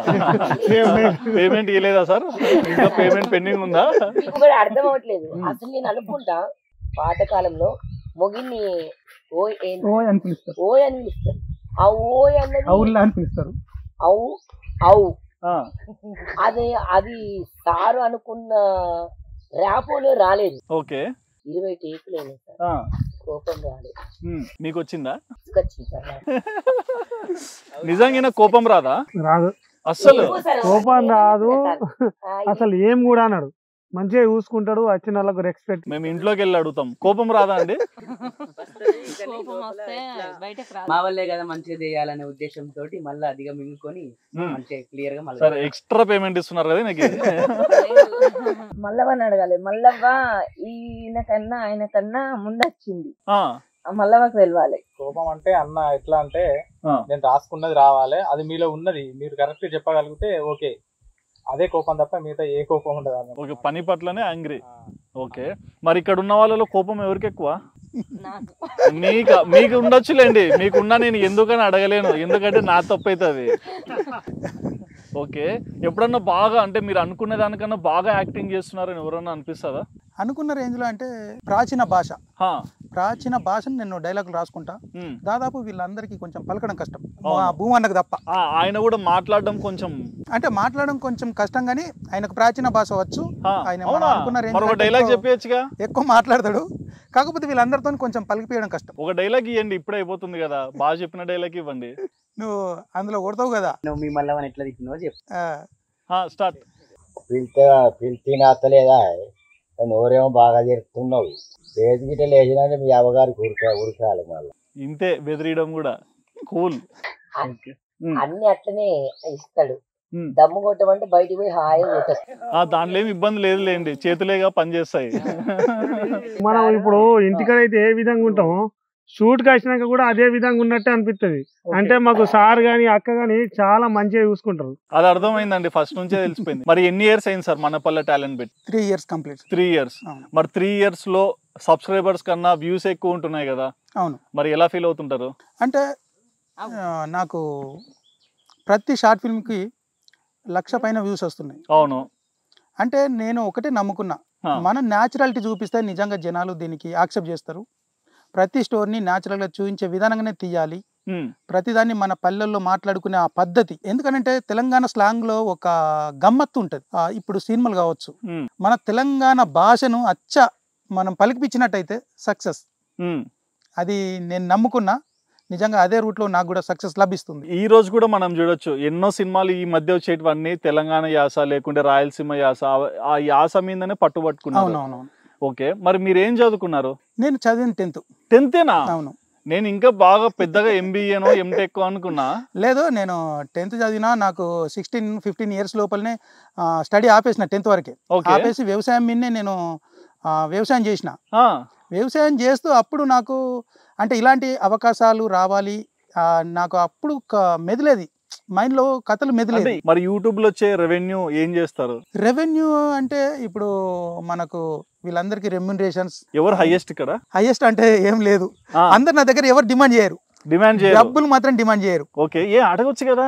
పేమెంట్ ఇవ్వలేదా సార్ ఇంకా పేమెంట్ పెండింగ్ ఉందా మీకు కూడా అర్థం అవ్వట్లేదు అసలు నేను అనుకుంటా పాతకాలంలో మొగిన్ని ఓ ఏం- ఓ అని పిలుస్తారు ఓయ్ అని పిలుస్తారు ఆ ఓయ్ అన్నది అవుల్లా అని పిలుస్తారు అవు అవు ఆ, అది అది సారు అనుకున్న ర్యాపోలో రాలేదు ఓకే ఇరవై టేకులు అయినాయి సార్ ఆ, కోపం రాలేదు ఉమ్, మీకు వచ్చిందా తీసుకొచ్చింది సార్ నాకు. నిజంగా కోపం రాదా రాదు అస్సలు ఏమో సార్, కోపం అసలు రాదు. ఏమనిపించలేదు సార్. ఆ, ఇది అసలు ఏం కూడా అన్నాడు మంచిగా చూసుకుంటాడు వచ్చిన వాళ్ళకు రెస్పెక్ట్ మేము ఇంట్లోకి వెళ్ళి అడుగుతాం కోపం రాదా అండి కోపం వస్తే బయటకు రాదు మా వల్లే కదా మంచిగా చేయాలనే ఉద్దేశంతో మళ్ళీ అదిగా మింగుకొని ఉమ్. మంచిగా క్లియర్ గా మళ్ళీ సరే ఎక్స్ట్రా పేమెంట్ ఇస్తున్నారు కదా నాకు మల్లవ్వని అడగాలి మల్లవ్వ ఈయన కన్నా ఆయన కన్నా ముందొచ్చింది ఆ, ఆ మల్లవ్వకు తెలవాలి కోపం అంటే అన్న ఎట్లా అంటే ఆ. నేను రాసుకున్నది రావాలి అది మీలో ఉన్నది మీరు కరెక్ట్ చెప్పగలిగితే ఓకే అదే కోపం తప్ప మిగతా ఏ కోపం ఉండదు అన్న ఓకే పని పట్లనే యాంగ్రీ ఓకే మరి ఇక్కడ ఉన్న వాళ్ళలో కోపం ఎవరికి ఎక్కువ నాకు మీకు మీకు ఉండొచ్చులేండి మీకున్నా నేను ఎందుకని అడగలేను ఎందుకంటే నా తప్పు అవుతుంది ఓకే ఎప్పుడన్నా బాగా అంటే మీరు అనుకునే దానికన్నా బాగా యాక్టింగ్ చేస్తున్నారని ఎవరన్నా అనిపిస్తుందా అనుకున్న రేంజ్లో అంటే ప్రాచీన భాష హా, ప్రాచీన భాషను నేను డైలాగులు రాసుకుంటా ఉమ్. దాదాపు వీళ్ళందరికీ కొంచెం పలకడం కష్టం అవును. మా భూమన్నకు తప్ప ఆ, ఆయన కూడా మాట్లాడడం కొంచెం అంటే మాట్లాడడం కొంచెం కష్టం కానీ ఆయనకు ప్రాచీన భాష వచ్చు హా, ఆయన మనం అవునా అనుకున్న range మరొక కంటే డైలాగ్ ఎక్కువ- చెప్పేయచ్చుగా ఎక్కువ మాట్లాడతాడు కాకపోతే వీళ్ళందరితో కొంచెం పలికిపోయడం కష్టం ఒక డైలాగ్ ఇవ్వండి ఇప్పుడే అయిపోతుంది కదా బాగా చెప్పిన డైలాగ్ ఇవ్వండి నువ్వు అందులో కొడతావు కదా నువ్వు మీ మళ్ళీ ఎట్లా తిట్టినో చెప్పు ఆ, స్టార్ట్ పిలితే పిలిచి నచ్చలేదా నోరేమో బాగా జరుపుతున్నావు ఏది గిట్ట లేచినంటే మీ అవ్వగారికి ఉరక ఉరకాలి మళ్ళీ ఇంతే బెదిరియడం కూడా కూల్ ఉమ్. అన్ని అట్లనే ఇస్తాడు ఉమ్. దమ్ము కొట్టమంటే బయటికి పోయి హాయిగా కొట్టేస్తాడు ఆ దాంట్లో ఏమి ఇబ్బంది లేదు లేండి చేతులేగా పనిచేస్తాయి మనం ఇప్పుడు ఇంటికాడ అయితే ఏ విధంగా ఉంటామో షూట్కి వచ్చినాక కూడా అదే విధంగా ఉన్నట్టే అనిపిస్తుంది అంటే మాకు సార్ గాని అక్క గాని చాలా మంచిగా చూసుకుంటారు అది అర్థమైందండి ఫస్ట్ నుంచే తెలిసిపోయింది మరి ఎన్ని ఇయర్స్ అయింది సార్ మనపల్లె టాలెంట్ పెట్టి three years complete three years అవును. మరి త్రీ ఇయర్స్ లో సబ్స్క్రైబర్స్ కన్నా వ్యూస్ ఎక్కువ ఉంటున్నాయి కదా అవును మరి ఎలా ఫీల్ అవుతుంటారు అంటే ఆ, నాకు ప్రతి షార్ట్ ఫిల్మ్కి లక్ష పైన వ్యూస్ వస్తున్నాయి అవును అంటే నేను ఒకటే నమ్ముకున్నా ఆ. మనం న్యాచురాలిటీ చూపిస్తే నిజంగా జనాలు దీనికి యాక్సెప్ట్ చేస్తారు ప్రతి స్టోరీని న్యాచురల్గా చూపించే విధానంగానే తీయాలి ఉమ్, ప్రతిదాన్ని మన పల్లెల్లో మాట్లాడుకునే ఆ పద్ధతి ఎందుకంటే తెలంగాణ స్లాంగ్లో ఒక గమ్మత్తు ఉంటుంది ఇప్పుడు సినిమాలు కావచ్చు ఉమ్, మన తెలంగాణ భాషను అచ్చ మనం పలికిపించినట్టయితే సక్సెస్ ఉమ్. అది నేను నమ్ముకున్నా నిజంగా అదే రూట్లో నాకు కూడా సక్సెస్ లభిస్తుంది ఈ రోజు కూడా మనం చూడొచ్చు ఎన్నో సినిమాలు ఈ మధ్య వచ్చేటివన్నీ తెలంగాణ యాస లేకుంటే రాయలసీమ యాస ఆ- ఆ యాస మీదనే పట్టుబట్టుకున్నారు అవునవునవును ఓకే మరి మీరు ఏం చదువుకున్నారు నేను చదివిన టెన్త్ టెన్తేనా అవును నేను ఇంకా బాగా పెద్దగా ఎంబీఏనో ఎంటెక్ అనుకున్నా లేదు నేను టెన్త్ చదివినా నాకు సిక్స్టీన్ ఫిఫ్టీన్ ఇయర్స్ లోపలనే స్టడీ ఆపేసిన టెన్త్ వరకే ఓకే ఆపేసి వ్యవసాయం మీదనే నేను ఆ, వ్యవసాయం చేసిన ఆ, వ్యవసాయం చేస్తూ అప్పుడు నాకు అంటే ఇలాంటి అవకాశాలు రావాలి ఆ, నాకు అప్పుడు క- మెదిలేది మైండ్లో కథలు అంటే మెదిలేదు మరి యూట్యూబ్ లో వచ్చే రెవెన్యూ ఏం చేస్తారు రెవెన్యూ అంటే ఇప్పుడు మనకు వీళ్ళందరికీ రెమ్యునరేషన్స్ ఎవరు హైయెస్ట్ ఇక్కడ హైయెస్ట్ అంటే ఏం లేదు అందరు నా దగ్గర ఎవరు డిమాండ్ చేయరు డిమాండ్ చేయరు డబ్బులు మాత్రం డిమాండ్ చేయరు ఓకే ఏ అడగొచ్చు కదా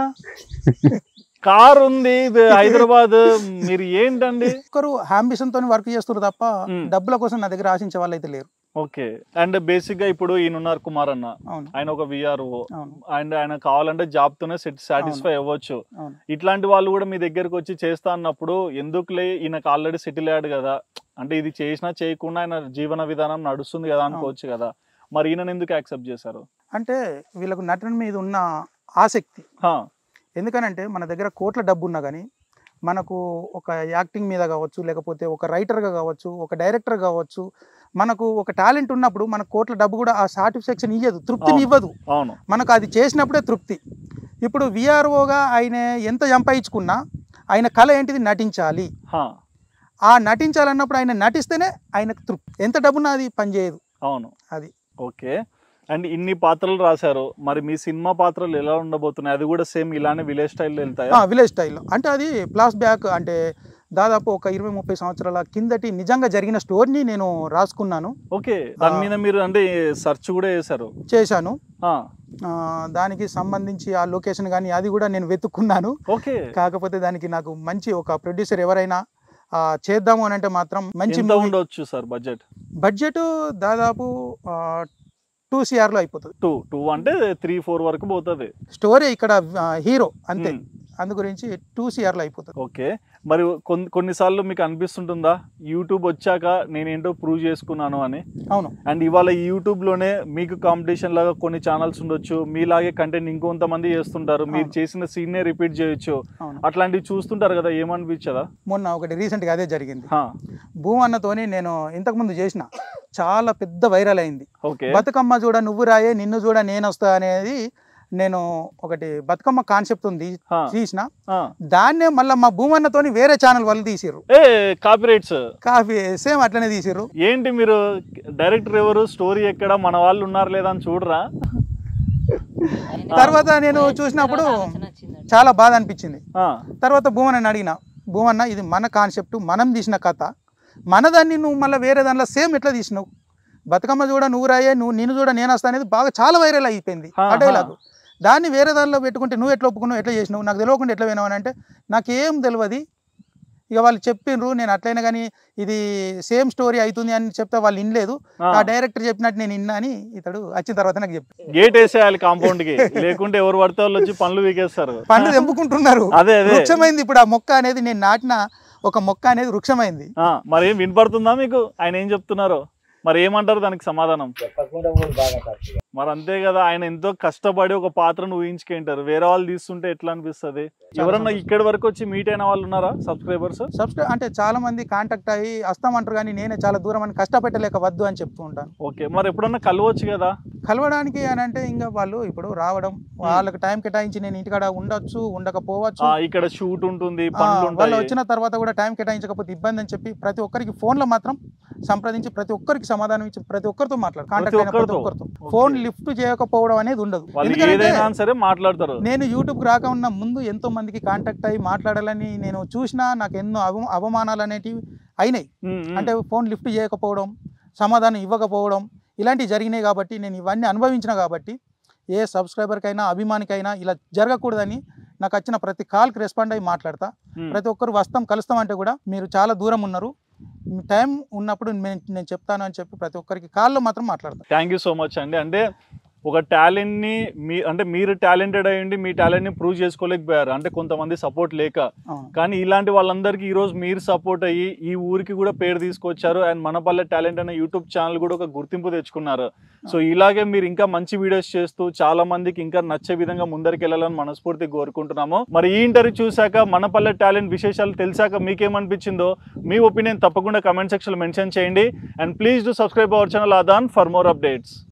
కార్ ఉంది ఇది హైదరాబాద్ మీరు ఏంటండి ఒక్కరు అంబిషన్ తోని వర్క్ చేస్తారు తప్ప మ్. డబ్బుల కోసం నా దగ్గర ఆశించే వాళ్ళు అయితే లేరు ఓకే అండ్ బేసిక్ గా ఇప్పుడు ఈయన ఉన్నారు కుమార్ అన్న అవును ఆయన ఒక విఆర్ఓ అవును అండ్ ఆయన కావాలంటే జాబ్ తోనే సాటిస్ఫై అవ్వచ్చు అవును ఇట్లాంటి వాళ్ళు కూడా మీ దగ్గరకు వచ్చి చేస్తా అన్నప్పుడు ఎందుకులే ఈయనకు ఆల్రెడీ సెటిల్ అయ్యాడు కదా అంటే ఇది చేసినా చేయకుండా ఆయన జీవన విధానం నడుస్తుంది కదా అనుకోవచ్చు కదా మరి ఈయన ఎందుకు యాక్సెప్ట్ చేశారు అంటే వీళ్ళకు నటన మీద ఉన్న ఆసక్తి హా, ఎందుకనంటే మన దగ్గర కోట్ల డబ్బు ఉన్నా కానీ మనకు ఒక యాక్టింగ్ మీద కావచ్చు లేకపోతే ఒక రైటర్గా కావచ్చు ఒక డైరెక్టర్ కావచ్చు మనకు ఒక టాలెంట్ ఉన్నప్పుడు మన కోట్ల డబ్బు కూడా ఆ సాటిస్ఫాక్షన్ ఇవ్వదు తృప్తిని అవును. ఇవ్వదు అవును మనకు అది చేసినప్పుడే తృప్తి ఇప్పుడు విఆర్ఓగా ఆయన ఎంత సంపాదించుకున్నా ఆయన కళ ఏంటిది నటించాలి హా, ఆ నటించాలన్నప్పుడు ఆయన నటిస్తేనే ఆయనకు తృప్తి ఎంత డబ్బున్నా అది పనిచేయదు అవును అది ఓకే అండ్ ఇన్ని పాత్రలు రాశారు మరి మీ సినిమా పాత్రలు ఎలా ఉండబోతున్నాయి అది కూడా సేమ్ ఇలానే విలేజ్ స్టైల్లో వెళ్తాయా విలేజ్ స్టైల్లో అంటే అది ప్లాస్ బ్యాక్ అంటే దాదాపు ఒక ఇరవై ముప్పై సంవత్సరాల కిందటి నిజంగా జరిగిన స్టోరీని నేను రాసుకున్నాను ఓకే దాని ఆ. మీద మీరు అంటే సెర్చ్ కూడా చేశారు చేశాను ఆ, ఆ, దానికి సంబంధించి ఆ లొకేషన్ కానీ అది కూడా నేను వెతుక్కున్నాను ఓకే కాకపోతే దానికి నాకు మంచి ఒక ప్రొడ్యూసర్ ఎవరైనా ఆ, చేద్దాము అని అంటే మాత్రం మంచి ఎంత ఉండవచ్చు సార్ బడ్జెట్ బడ్జెట్ దాదాపు టూ సిఆర్లో అయిపోతుంది టూ టూ అంటే త్రీ ఫోర్ వరకు పోతుంది స్టోరీ ఇక్కడ హీరో అంతే మ్మ్. అందు గురించి టూ సిఆర్లో అయిపోతుంది ఓకే మరి కొన్ని కొన్నిసార్లు మీకు అనిపిస్తుంటుందా యూట్యూబ్ వచ్చాక నేనేంటో ప్రూవ్ చేసుకున్నాను అని అవును అండ్ ఇవాళ ఈ యూట్యూబ్లోనే మీకు కాంపిటీషన్ లాగా కొన్ని ఛానల్స్ ఉండొచ్చు మీలాగే కంటెంట్ ఇంకొంతమంది చేస్తుంటారు మీరు అవును. చేసిన సీన్నే రిపీట్ చేయొచ్చు అవును అట్లాంటివి చూస్తుంటారు కదా ఏమనిపించదా మొన్న ఒకటి రీసెంట్గా అదే జరిగింది హా, భూమన్నతోని నేను ఇంతకుముందు చేసిన చాలా పెద్ద వైరల్ అయింది ఓకే బతుకమ్మ చూడ నువ్వు రాయే నిన్ను చూడ నేను వస్తా అనేది నేను ఒకటి బతుకమ్మ కాన్సెప్ట్ ఉంది హా, తీసిన ఆ. దాన్నే మళ్ళీ మా భూమన్నతోని వేరే ఛానల్ వాళ్ళు తీసిర్రు ఏ కాపీరైట్స్ కాఫీ సేమ్ అట్లనే తీసిర్రు ఏంటి మీరు డైరెక్టర్ ఎవరు స్టోరీ ఎక్కడ మన వాళ్ళు ఉన్నారు లేదా అని చూడరా తర్వాత నేను చూసినప్పుడు చాలా బాధ అనిపించింది ఆ, తర్వాత భూమన్నని అడిగిన భూమన్న ఇది మన కాన్సెప్ట్ మనం తీసిన కథ మన దాన్ని నువ్వు మళ్ళీ వేరే దాంట్లో సేమ్ ఎట్లా తీసినావు బతుకమ్మ చూడ నువ్వు రాయే నువ్వు నేను చూడ నేను వస్తా అనేది బాగా చాలా వైరల్ అయిపోయింది హా, ఆ డైలాగ్ దాన్ని వేరే దానిలో పెట్టుకుంటే నువ్వు ఎట్లా ఒప్పుకున్నావు ఎట్లా చేసినావు నాకు తెలియకుండా ఎట్లా వినావు అని అంటే నాకేం తెలియదు ఇక వాళ్ళు చెప్పిండ్రు నేను అట్లయినా కానీ ఇది సేమ్ స్టోరీ అవుతుంది అని చెప్తే వాళ్ళు వినలేదు ఆ. ఆ డైరెక్టర్ చెప్పినట్టు నేను విన్నా అని ఇతడు వచ్చిన తర్వాత నాకు చెప్పి గేట్ వేసేయాలి కాంపౌండ్ కి లేకుంటే ఎవరు పడితే వాళ్ళు వచ్చి పనులు వీకేస్తారు పండ్లు తెంపుకుంటున్నారు అదే అదే వృక్షమైంది ఇప్పుడు ఆ మొక్క అనేది నేను నాటిన ఒక మొక్క అనేది వృక్షమైంది ఆ, మరి ఏం వినపడుతుందా మీకు ఆయన ఏం చెప్తున్నారు మరి ఏమంటారు దానికి సమాధానం చెప్పకుండా ఊరు బాగా ఖర్చు మరి అంతే కదా ఆయన ఎంతో కష్టపడి ఒక పాత్రను ఊహించుకుంటారు వేరే వాళ్ళు తీస్తుంటే ఎట్లా అనిపిస్తది ఎవరన్నా ఇక్కడి వరకు వచ్చి మీట్ అయిన వాళ్ళు ఉన్నారా సబ్స్క్రైబర్స్ సబ్స్క్రైబ్ అంటే చాలా మంది కాంటాక్ట్ అయ్యి వస్తామంటారు కానీ నేనే చాలా దూరం అని కష్టపెట్టలేక వద్దు అని చెప్తూ ఉంటాను ఓకే మరి ఎప్పుడన్నా కలవచ్చు కదా కలవడానికి అని అంటే ఇంకా వాళ్ళు ఇప్పుడు రావడం వాళ్ళకి టైం కేటాయించి నేను ఇంటికాడ ఉండొచ్చు ఉండకపోవచ్చు ఆ, ఇక్కడ షూట్ ఉంటుంది ఆ, పనులు వాళ్ళు ఉంటాయి వచ్చిన తర్వాత కూడా టైం కేటాయించకపోతే ఇబ్బంది అని చెప్పి ప్రతి ఒక్కరికి ఫోన్లో మాత్రం సంప్రదించి ప్రతి ఒక్కరికి సమాధానం ఇచ్చి ప్రతి ఒక్కరితో మాట్లాడు కాంటాక్ట్ అయిన ప్రతి ఒక్కరితో? ఒక్కరితో Okay. ఫోన్ లిఫ్ట్ చేయకపోవడం అనేది ఉండదు వాళ్ళు ఎందుకంటే ఏదైనా సరే మాట్లాడతారు నేను యూట్యూబ్ రాక ఉన్న ముందు ఎంతో మందికి కాంటాక్ట్ అయ్యి మాట్లాడాలని నేను చూసినా నాకు ఎన్నో అవ అవమానాలు అనేటివి అయినాయి ఉమ్, ఉమ్. అంటే ఫోన్ లిఫ్ట్ చేయకపోవడం సమాధానం ఇవ్వకపోవడం ఇలాంటివి జరిగినాయి కాబట్టి నేను ఇవన్నీ అనుభవించిన కాబట్టి ఏ సబ్స్క్రైబర్కైనా అభిమానికైనా ఇలా జరగకూడదని నాకు వచ్చిన ప్రతి కాల్కి రెస్పాండ్ అయ్యి మాట్లాడతా ఉమ్. ప్రతి ఒక్కరు వస్తాం కలుస్తాం అంటే కూడా మీరు చాలా దూరం ఉన్నారు మీ టైం ఉన్నప్పుడు నేను నేను చెప్తాను అని చెప్పి ప్రతి ఒక్కరికి కాల్లో మాత్రం మాట్లాడతాను థ్యాంక్ యూ సో మచ్ అండి అంటే ఒక టాలెంట్ని మీ అంటే మీరు టాలెంటెడ్ అయ్యండి మీ టాలెంట్ని ప్రూవ్ చేసుకోలేకపోయారు అంటే కొంతమంది సపోర్ట్ లేక అవును. కానీ ఇలాంటి వాళ్ళందరికీ ఈరోజు మీరు సపోర్ట్ అయ్యి ఈ ఊరికి కూడా పేరు తీసుకొచ్చారు అండ్ మనపల్లె టాలెంట్ అనే యూట్యూబ్ ఛానల్ కూడా ఒక గుర్తింపు తెచ్చుకున్నారు సో ఇలాగే మీరు ఇంకా మంచి వీడియోస్ చేస్తూ చాలా మందికి ఇంకా నచ్చే విధంగా ముందరికి వెళ్ళాలని మనస్ఫూర్తిగా కోరుకుంటున్నాము మరి ఈ ఇంటర్వ్యూ చూశాక మనపల్లె టాలెంట్ విశేషాలు తెలిసాక మీకేమనిపించిందో మీ ఒపీనియన్ తప్పకుండా కమెంట్ సెక్షన్లో మెన్షన్ చేయండి and please do subscribe our channel Aadhan for more updates